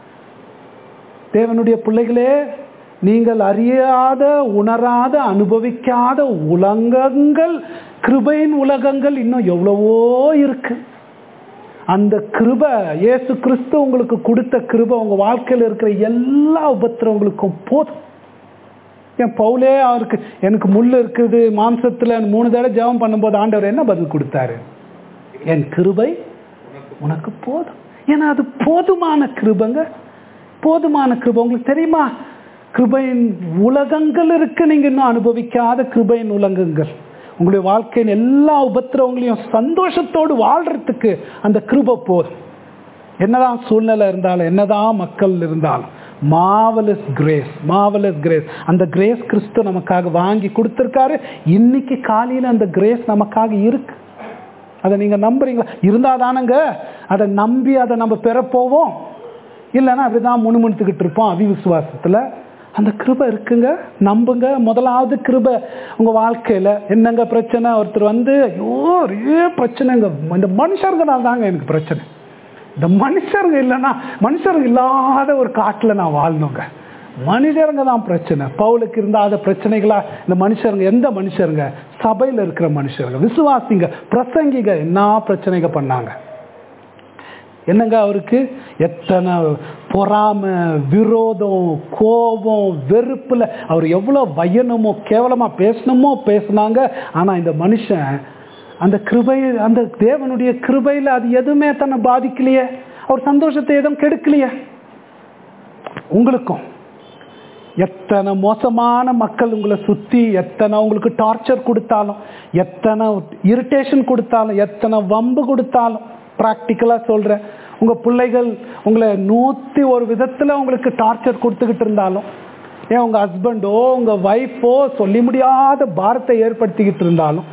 தேவனுடைய பிள்ளைகளே நீங்கள் அறியாத உணராத அனுபவிக்காத உலகங்கள் கிருபையின் உலகங்கள் இன்னும் எவ்வளவோ இருக்கு அந்த கிருபை இயேசு கிறிஸ்து உங்களுக்கு கொடுத்த கிருபை உங்க வாழ்க்கையில் இருக்கிற எல்லா உபத்திரவங்களுக்கும் போதும் என் பவுலே அவருக்கு எனக்கு முள் இருக்குது மாம்சத்துல மூணு தடவை ஜெபம் பண்ணும்போது ஆண்டவர் என்ன பதில் கொடுத்தாரு என் கிருபை உனக்கு போதும் ஏன்னா அது போதுமான கிருபங்க போதுமான கிருபை உங்களுக்கு தெரியுமா கிருபையின் உலகங்கள் இருக்கு நீங்க இன்னும் அனுபவிக்காத கிருபையின் உலகங்கள் உங்களுடைய வாழ்க்கையின் எல்லா உபத்திரவங்களையும் சந்தோஷத்தோடு வாழ்றதுக்கு அந்த கிருபை போதும் என்னதான் சூழ்நிலை இருந்தாலும் என்னதான் மக்கள் இருந்தாலும் மாவலஸ் கிரேஸ் மாவலஸ் கிரேஸ் அந்த கிரேஸ் கிறிஸ்து நமக்காக வாங்கி கொடுத்துருக்காரு இன்னைக்கு காலையில் அந்த கிரேஸ் நமக்காக இருக்கு அதை நீங்க நம்புறீங்களா இருந்தா தானங்க அதை நம்பி அதை நம்ம பெற போவோம் இல்லைன்னா அப்படிதான் முணுமுணுத்துக்கிட்டு இருப்போம் அவிவிசுவாசத்துல அந்த கிருபை இருக்குங்க நம்புங்க முதலாவது கிருபை உங்க வாழ்க்கையில என்னங்க பிரச்சனை ஒருத்தர் வந்து ஐயோ ஒரே பிரச்சனைங்க இந்த மனுஷர்களால் தாங்க எனக்கு பிரச்சனை இந்த மனுஷருங்க இல்லைன்னா மனுஷருங்க இல்லாத ஒரு காட்டுல நான் வாழணுங்க மனுஷருங்க தான் பிரச்சனை பவுலுக்கு இருந்தாத பிரச்சனைகளா இந்த மனுஷருங்க எந்த மனுஷருங்க சபையில இருக்கிற மனுஷருங்க விசுவாசிங்க பிரசங்கிங்க என்ன பிரச்சனைங்க பண்ணாங்க என்னங்க அவருக்கு எத்தனை பொறாமை விரோதம் கோபம் வெறுப்புல அவர் எவ்வளவு வயனமோ கேவலமா பேசணுமோ பேசினாங்க ஆனா இந்த மனுஷன் அந்த கிருபை அந்த தேவனுடைய கிருபையில அது எதுவுமே தன்னை பாதிக்கலையே அவர் சந்தோஷத்தை எதுவும் கெடுக்கலையே உங்களுக்கும் எத்தனை மோசமான மக்கள் உங்களை சுத்தி எத்தனை உங்களுக்கு டார்ச்சர் கொடுத்தாலும் எத்தனை இரிட்டேஷன் கொடுத்தாலும் எத்தனை வம்பு கொடுத்தாலும் ப்ராக்டிக்கலா சொல்றேன் உங்க பிள்ளைகள் உங்களை நூத்தி ஒரு விதத்துல உங்களுக்கு டார்ச்சர் கொடுத்துக்கிட்டு இருந்தாலும் ஏன் உங்க ஹஸ்பண்டோ உங்க ஒய்ஃபோ சொல்லி முடியாத பாரத்தை ஏற்படுத்திக்கிட்டு இருந்தாலும்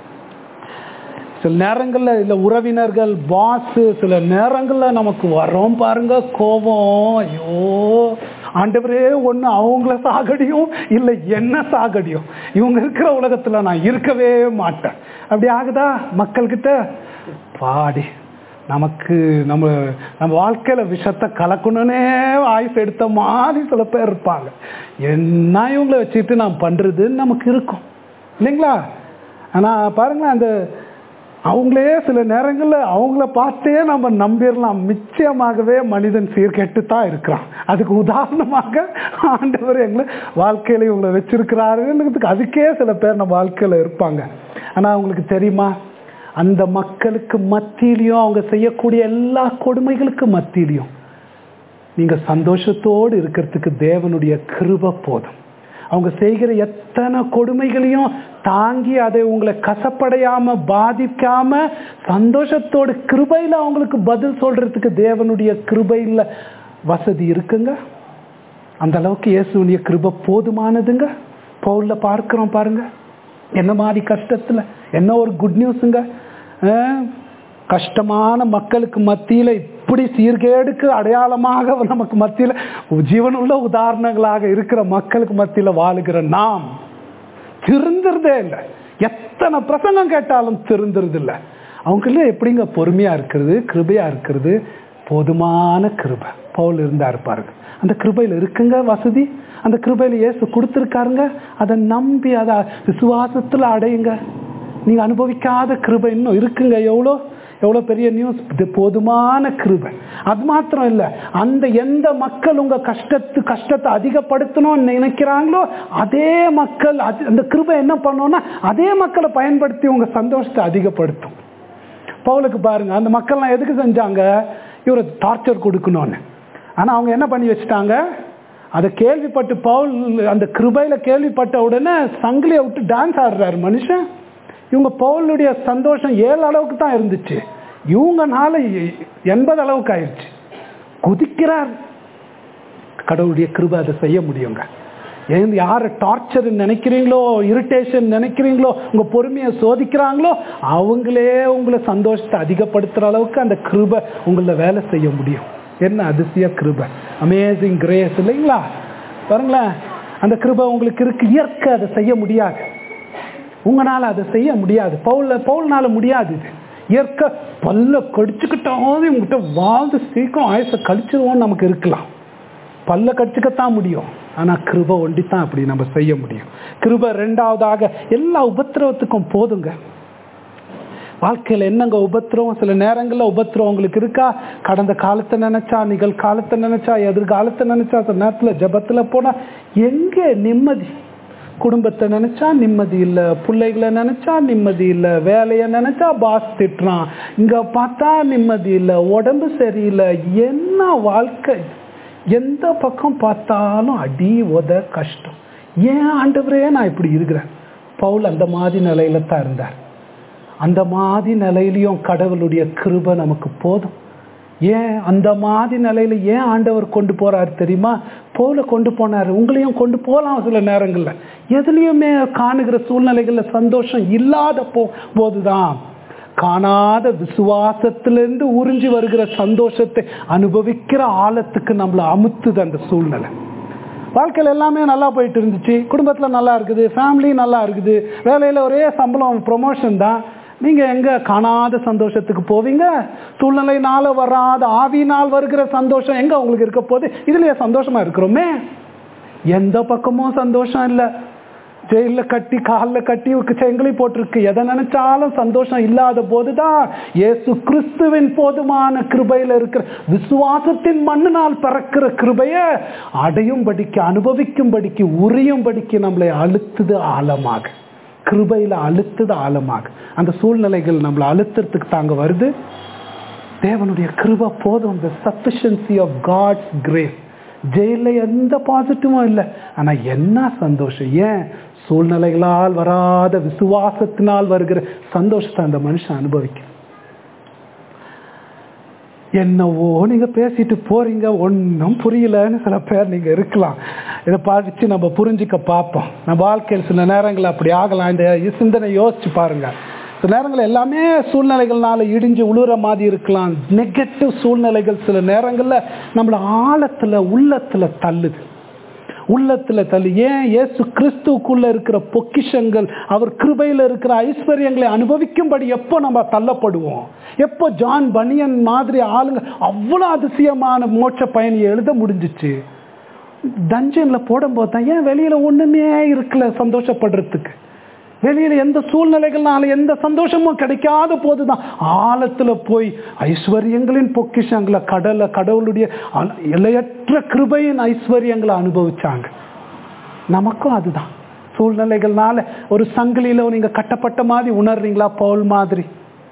சில நேரங்களில் இல்லை உறவினர்கள் பாஸு சில நேரங்களில் நமக்கு வரோம் பாருங்க கோபம் ஐயோ ஆண்டவரே ஒன்று அவங்கள சாகடியும் இல்லை என்ன சாகடியும் இவங்க இருக்கிற உலகத்தில் நான் இருக்கவே மாட்டேன் அப்படி ஆகுதா மக்கள்கிட்ட பாடி நமக்கு நம்ம நம்ம வாழ்க்கையில விஷத்தை கலக்கணும்னே ஆயுசு எடுத்த மாதிரி சில பேர் இருப்பாங்க என்ன இவங்கள வச்சுட்டு நான் பண்றதுன்னு நமக்கு இருக்கும் இல்லைங்களா ஆனா பாருங்களேன் அந்த அவங்களே சில நேரங்களில் அவங்கள பார்த்தே நம்ம நம்பிடலாம் நிச்சயமாகவே மனிதன் சீர்கெட்டு தான் இருக்கிறான் அதுக்கு உதாரணமாக ஆண்டவர் எங்களை வாழ்க்கையில இவங்களை வச்சிருக்கிறாருன்றதுக்கு அதுக்கே சில பேர் நம்ம வாழ்க்கையில இருப்பாங்க ஆனா அவங்களுக்கு தெரியுமா அந்த மக்களுக்கு மத்தியிலையும் அவங்க செய்யக்கூடிய எல்லா கொடுமைகளுக்கு மத்தியிலையும் நீங்க சந்தோஷத்தோடு இருக்கிறதுக்கு தேவனுடைய கிருப போதும் அவங்க செய்கிற எத்தனை கொடுமைகளையும் தாங்கி அதை உங்களை கசப்படையாம பாதிக்காம சந்தோஷத்தோடு கிருபையில அவங்களுக்கு பதில் சொல்றதுக்கு தேவனுடைய கிருபையில் வசதி இருக்குங்க அந்த அளவுக்கு இயேசுடைய கிருப போதுமானதுங்க பவுல்ல பார்க்கிறோம் பாருங்க என்ன மாதிரி கஷ்டத்துல என்ன ஒரு குட் நியூஸுங்க கஷ்டமான மக்களுக்கு மத்தியில இப்படி சீர்கேடுக்கு அடையாளமாக நமக்கு மத்தியில ஜீவனுள்ள உதாரணங்களாக இருக்கிற மக்களுக்கு மத்தியில வாழுகிற நாம் திருந்துறதே இல்லை எத்தனை பிரசங்கம் கேட்டாலும் திருந்துறது இல்லை அவங்கள எப்படிங்க பொறுமையா இருக்கிறது கிருபையா இருக்கிறது போதுமான கிருபை பவுல் இருந்தா இருப்பாருங்க அந்த கிருபையில் இருக்குங்க வசதி அந்த கிருபையில இயேசு கொடுத்துருக்காருங்க அதை நம்பி அதை விசுவாசத்துல அடையுங்க நீங்க அனுபவிக்காத கிருபை இன்னும் இருக்குங்க எவ்வளோ எவ்வளோ பெரிய நியூஸ் போதுமான கிருபை அது மாத்திரம் இல்லை அந்த எந்த மக்கள் உங்க கஷ்டத்து கஷ்டத்தை அதிகப்படுத்தணும்னு நினைக்கிறாங்களோ அதே மக்கள் அது அந்த கிருபை என்ன பண்ணோம்னா அதே மக்களை பயன்படுத்தி உங்க சந்தோஷத்தை அதிகப்படுத்தும் பவுலுக்கு பாருங்க அந்த மக்கள்லாம் எதுக்கு செஞ்சாங்க இவரை டார்ச்சர் கொடுக்கணும்னு ஆனா அவங்க என்ன பண்ணி வச்சுட்டாங்க அதை கேள்விப்பட்டு பவுல் அந்த கிருபையில கேள்விப்பட்ட உடனே சங்கிலியை விட்டு டான்ஸ் ஆடுறாரு மனுஷன் இவங்க பவுலுடைய சந்தோஷம் ஏழு அளவுக்கு தான் இருந்துச்சு இவங்கனால எண்பது அளவுக்கு ஆயிடுச்சு குதிக்கிறார் கடவுளுடைய கிருபை அதை செய்ய முடியுங்க ஏன் யாரை டார்ச்சர் நினைக்கிறீங்களோ இரிட்டேஷன் நினைக்கிறீங்களோ உங்க பொறுமையை சோதிக்கிறாங்களோ அவங்களே உங்களை சந்தோஷத்தை அதிகப்படுத்துற அளவுக்கு அந்த கிருபை உங்களை வேலை செய்ய முடியும் என்ன அதிசய கிருபை அமேசிங் கிரேஸ் இல்லைங்களா பாருங்களேன் அந்த கிருபை உங்களுக்கு இருக்கு இயற்கை அதை செய்ய முடியாது உங்களால அதை செய்ய முடியாது பவுல பவுல்னால முடியாது இது இயற்கை பல்ல கடிச்சுக்கிட்டாவது உங்ககிட்ட வாழ்ந்து சீக்கிரம் ஆயுசை கழிச்சிருவோம்னு நமக்கு இருக்கலாம் பல்ல கடிச்சுக்கத்தான் முடியும் ஆனா கிருப ஒண்டித்தான் அப்படி நம்ம செய்ய முடியும் கிருப ரெண்டாவதாக எல்லா உபத்திரவத்துக்கும் போதுங்க வாழ்க்கையில் என்னங்க உபத்திரவம் சில நேரங்களில் உபத்திரவம் உங்களுக்கு இருக்கா கடந்த காலத்தை நினைச்சா நிகழ்காலத்தை நினைச்சா எதிர்காலத்தை நினைச்சா சில நேரத்தில் ஜபத்தில் போனா எங்கே நிம்மதி குடும்பத்தை நினைச்சா நிம்மதி இல்லை பிள்ளைகளை நினைச்சா நிம்மதி இல்லை வேலையை நினைச்சா பாஸ் திட்டுறான் இங்க பார்த்தா நிம்மதி இல்லை உடம்பு சரியில்லை என்ன வாழ்க்கை எந்த பக்கம் பார்த்தாலும் அடி உத கஷ்டம் ஏன் ஆண்டவரே நான் இப்படி இருக்கிறேன் பவுல் அந்த மாதிரி நிலையில தான் இருந்தார் அந்த மாதிரி நிலையிலையும் கடவுளுடைய கிருபை நமக்கு போதும் ஏன் அந்த மாதிரி நிலையில ஏன் ஆண்டவர் கொண்டு போறாரு தெரியுமா போல கொண்டு போனாரு உங்களையும் கொண்டு போகலாம் சில நேரங்கள்ல எதுலயுமே காணுகிற சூழ்நிலைகள்ல சந்தோஷம் இல்லாத போ போதுதான் காணாத விசுவாசத்திலிருந்து உறிஞ்சி வருகிற சந்தோஷத்தை அனுபவிக்கிற ஆழத்துக்கு நம்மளை அமுத்துது அந்த சூழ்நிலை வாழ்க்கையில் எல்லாமே நல்லா போயிட்டு இருந்துச்சு குடும்பத்தில் நல்லா இருக்குது ஃபேமிலி நல்லா இருக்குது வேலையில் ஒரே சம்பளம் ப்ரொமோஷன் தான் நீங்கள் எங்கே காணாத சந்தோஷத்துக்கு போவீங்க சூழ்நிலையினால வராத ஆவியினால் வருகிற சந்தோஷம் எங்கே உங்களுக்கு இருக்க போகுது இதுலயே சந்தோஷமா இருக்கிறோமே எந்த பக்கமும் சந்தோஷம் இல்லை ஜெயிலில் கட்டி காலில் கட்டி செங்கலி போட்டிருக்கு எதை நினைச்சாலும் சந்தோஷம் இல்லாத போதுதான் இயேசு கிறிஸ்துவின் போதுமான கிருபையில் இருக்கிற விசுவாசத்தின் மண்ணினால் பிறக்கிற கிருபைய அடையும்படிக்கு அனுபவிக்கும்படிக்கு உரியும்படிக்கு நம்மளை அழுத்துது ஆழமாக கிருபையில் அழுத்துது ஆழமாக அந்த சூழ்நிலைகள் நம்மளை அழுத்தத்துக்கு தாங்க வருது தேவனுடைய கிருபை போதும் the sufficiency of God's grace ஜெயிலில் எந்த பாசிட்டிவும் இல்லை ஆனால் என்ன சந்தோஷம் ஏன் சூழ்நிலைகளால் வராத விசுவாசத்தினால் வருகிற சந்தோஷத்தை அந்த மனுஷன் அனுபவிக்க என்னவோ நீங்க பேசிட்டு போறீங்க ஒன்றும் புரியலன்னு சில பேர் நீங்க இருக்கலாம் இதை படிச்சு நம்ம புரிஞ்சுக்க பார்ப்போம் நம்ம வாழ்க்கையில் சில நேரங்கள் அப்படி ஆகலாம் இந்த சிந்தனை யோசிச்சு பாருங்க சில நேரங்கள் எல்லாமே சூழ்நிலைகள்னால இடிஞ்சு உழுற மாதிரி இருக்கலாம் நெகட்டிவ் சூழ்நிலைகள் சில நேரங்கள்ல நம்மள ஆழத்துல உள்ளத்துல தள்ளுது உள்ளத்துல தள்ளி ஏன் இயேசு கிறிஸ்துக்குள்ள இருக்கிற பொக்கிஷங்கள் அவர் கிருபையில இருக்கிற ஐஸ்வர்யங்களை அனுபவிக்கும்படி எப்போ நம்ம தள்ளப்படுவோம் எப்போ ஜான் பனியன் மாதிரி ஆளுங்க அவ்வளோ அதிசயமான மோட்ச பயணியை எழுத முடிஞ்சிச்சு தஞ்சன்ல போடும்போது தான் ஏன் வெளியில ஒண்ணுமே இருக்கல சந்தோஷப்படுறதுக்கு வெளியில எந்த சூழ்நிலைகள்னால எந்த சந்தோஷமும் கிடைக்காத போதுதான் ஆழத்துல போய் ஐஸ்வர்யங்களின் பொக்கிஷங்களை கடலை கடவுளுடைய அ- எல்லையற்ற கிருபையின் ஐஸ்வர்யங்களை அனுபவிச்சாங்க நமக்கும் அதுதான் சூழ்நிலைகள்னால ஒரு சங்கிலியில நீங்க கட்டப்பட்ட மாதிரி உணர்றீங்களா பவுல் மாதிரி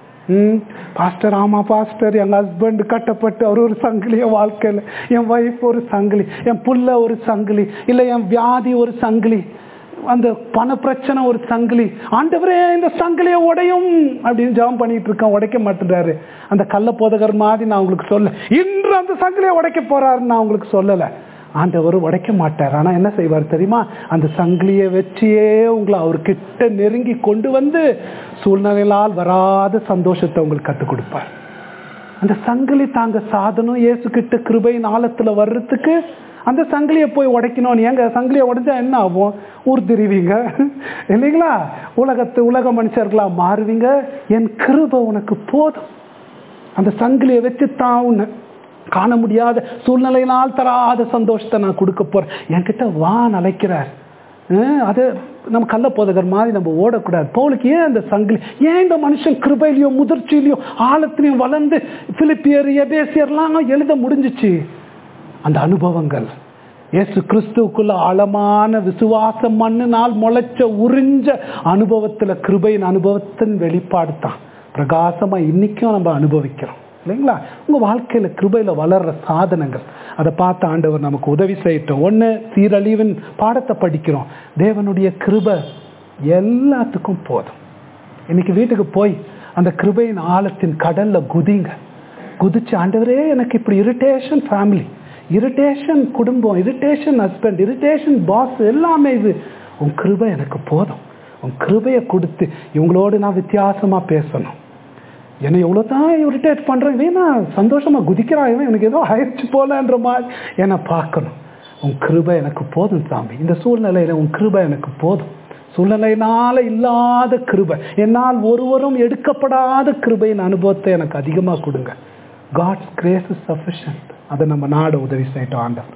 ம் பாஸ்டர் ஆமா பாஸ்டர் என் ஹஸ்பண்ட் கட்டப்பட்டு அவர் ஒரு சங்கிலி என் வாழ்க்கையில் என் ஒய்ஃப் ஒரு சங்கிலி என் புள்ள ஒரு சங்கிலி இல்லை என் வியாதி ஒரு சங்கிலி அந்த பண பிரச்சனை ஒரு சங்கிலி ஆண்டவரே இந்த சங்கிலியை உடையும் அப்படின்னு ஜெபம் பண்ணிட்டு இருக்கேன் உடைக்க மாட்டேறாரு அந்த கள்ள போதகர் மாதிரி நான் உங்களுக்கு சொல்ல இன்று அந்த சங்கிலியை உடைக்க போறாருன்னு நான் உங்களுக்கு சொல்லலை ஆண்டவர் உடைக்க மாட்டார் ஆனா என்ன செய்வார் தெரியுமா அந்த சங்கிலியை வச்சியே உங்களை அவர்கிட்ட நெருங்கி கொண்டு வந்து சூழ்நிலையால் வராத சந்தோஷத்தை உங்களுக்கு கற்றுக் கொடுப்பார் அந்த சங்கிலி தாங்க சாதனம் இயேசு கிட்ட கிருபையின் ஆழத்துல வர்றதுக்கு அந்த சங்கிலியை போய் உடைக்கணும் ஏங்க சங்கிலியை உடைஞ்சா என்ன ஆகும் ஊர்திரிவீங்க இல்லைங்களா உலகத்து உலக மனுஷர்களா மாறுவீங்க என் கிருபை உனக்கு போதும் அந்த சங்கிலியை வச்சு தான் உன்னை காண முடியாத சூழ்நிலையினால் தராத சந்தோஷத்தை நான் கொடுக்க போறேன் என்கிட்ட வா அழைக்கிறார் அஹ் அது நம்ம கள்ள போதகர் மாதிரி நம்ம ஓடக்கூடாது பவுலுக்கு ஏன் அந்த சங்கிலி ஏன் இந்த மனுஷன் கிருபையிலையும் முதிர்ச்சியிலையும் ஆழத்திலையும் வளர்ந்து பிலிப்பியர் எபேசியர்லாம் எழுத முடிஞ்சிச்சு அந்த அனுபவங்கள் இயேசு கிறிஸ்துவுக்குள்ள ஆழமான விசுவாச மண்ணினால் முளைச்ச உறிஞ்ச அனுபவத்துல கிருபையின் அனுபவத்தின் வெளிப்பாடு தான் பிரகாசமா இன்னைக்கும் நம்ம அனுபவிக்கிறோம் இல்லைங்களா உங்க வாழ்க்கையில கிருபையில வளர்ற சாதனங்கள் அதை பார்த்து ஆண்டவர் நமக்கு உதவி செய்யட்டும் ஒண்ணு சீரழிவின் பாடத்தை படிக்கிறோம் தேவனுடைய கிருபை எல்லாத்துக்கும் போதும் இன்னைக்கு வீட்டுக்கு போய் அந்த கிருபையின் ஆழத்தின் கடல்ல குதிங்க குதிச்சு ஆண்டவரே எனக்கு இப்படி இரிட்டேஷன் ஃபேமிலி இரிட்டேஷன் குடும்பம் இரிட்டேஷன் ஹஸ்பண்ட் இரிட்டேஷன் பாஸ் எல்லாமே இது உன் கிருபை எனக்கு போதும் உன் கிருபையை கொடுத்து இவங்களோடு நான் வித்தியாசமா பேசணும் என்னை எவ்வளோ தான் இரிட்டேட் பண்ணுறேன் வேணா சந்தோஷமா குதிக்கிறான் இவன் எனக்கு ஏதோ ஆயிடுச்சு போலன்ற மாதிரி என்னை பார்க்கணும் உன் கிருபை எனக்கு போதும் சாமி இந்த சூழ்நிலையில உன் கிருபை எனக்கு போதும் சூழ்நிலையினால இல்லாத கிருபை என்னால் ஒருவரும் எடுக்கப்படாத கிருபையின் அனுபவத்தை எனக்கு அதிகமாக கொடுங்க காட்ஸ் கிரேஸ் இஸ் சஃபிஷியன்ட் அதை நம்ம நாட உதவி செய்யட்டும் ஆண்டவர்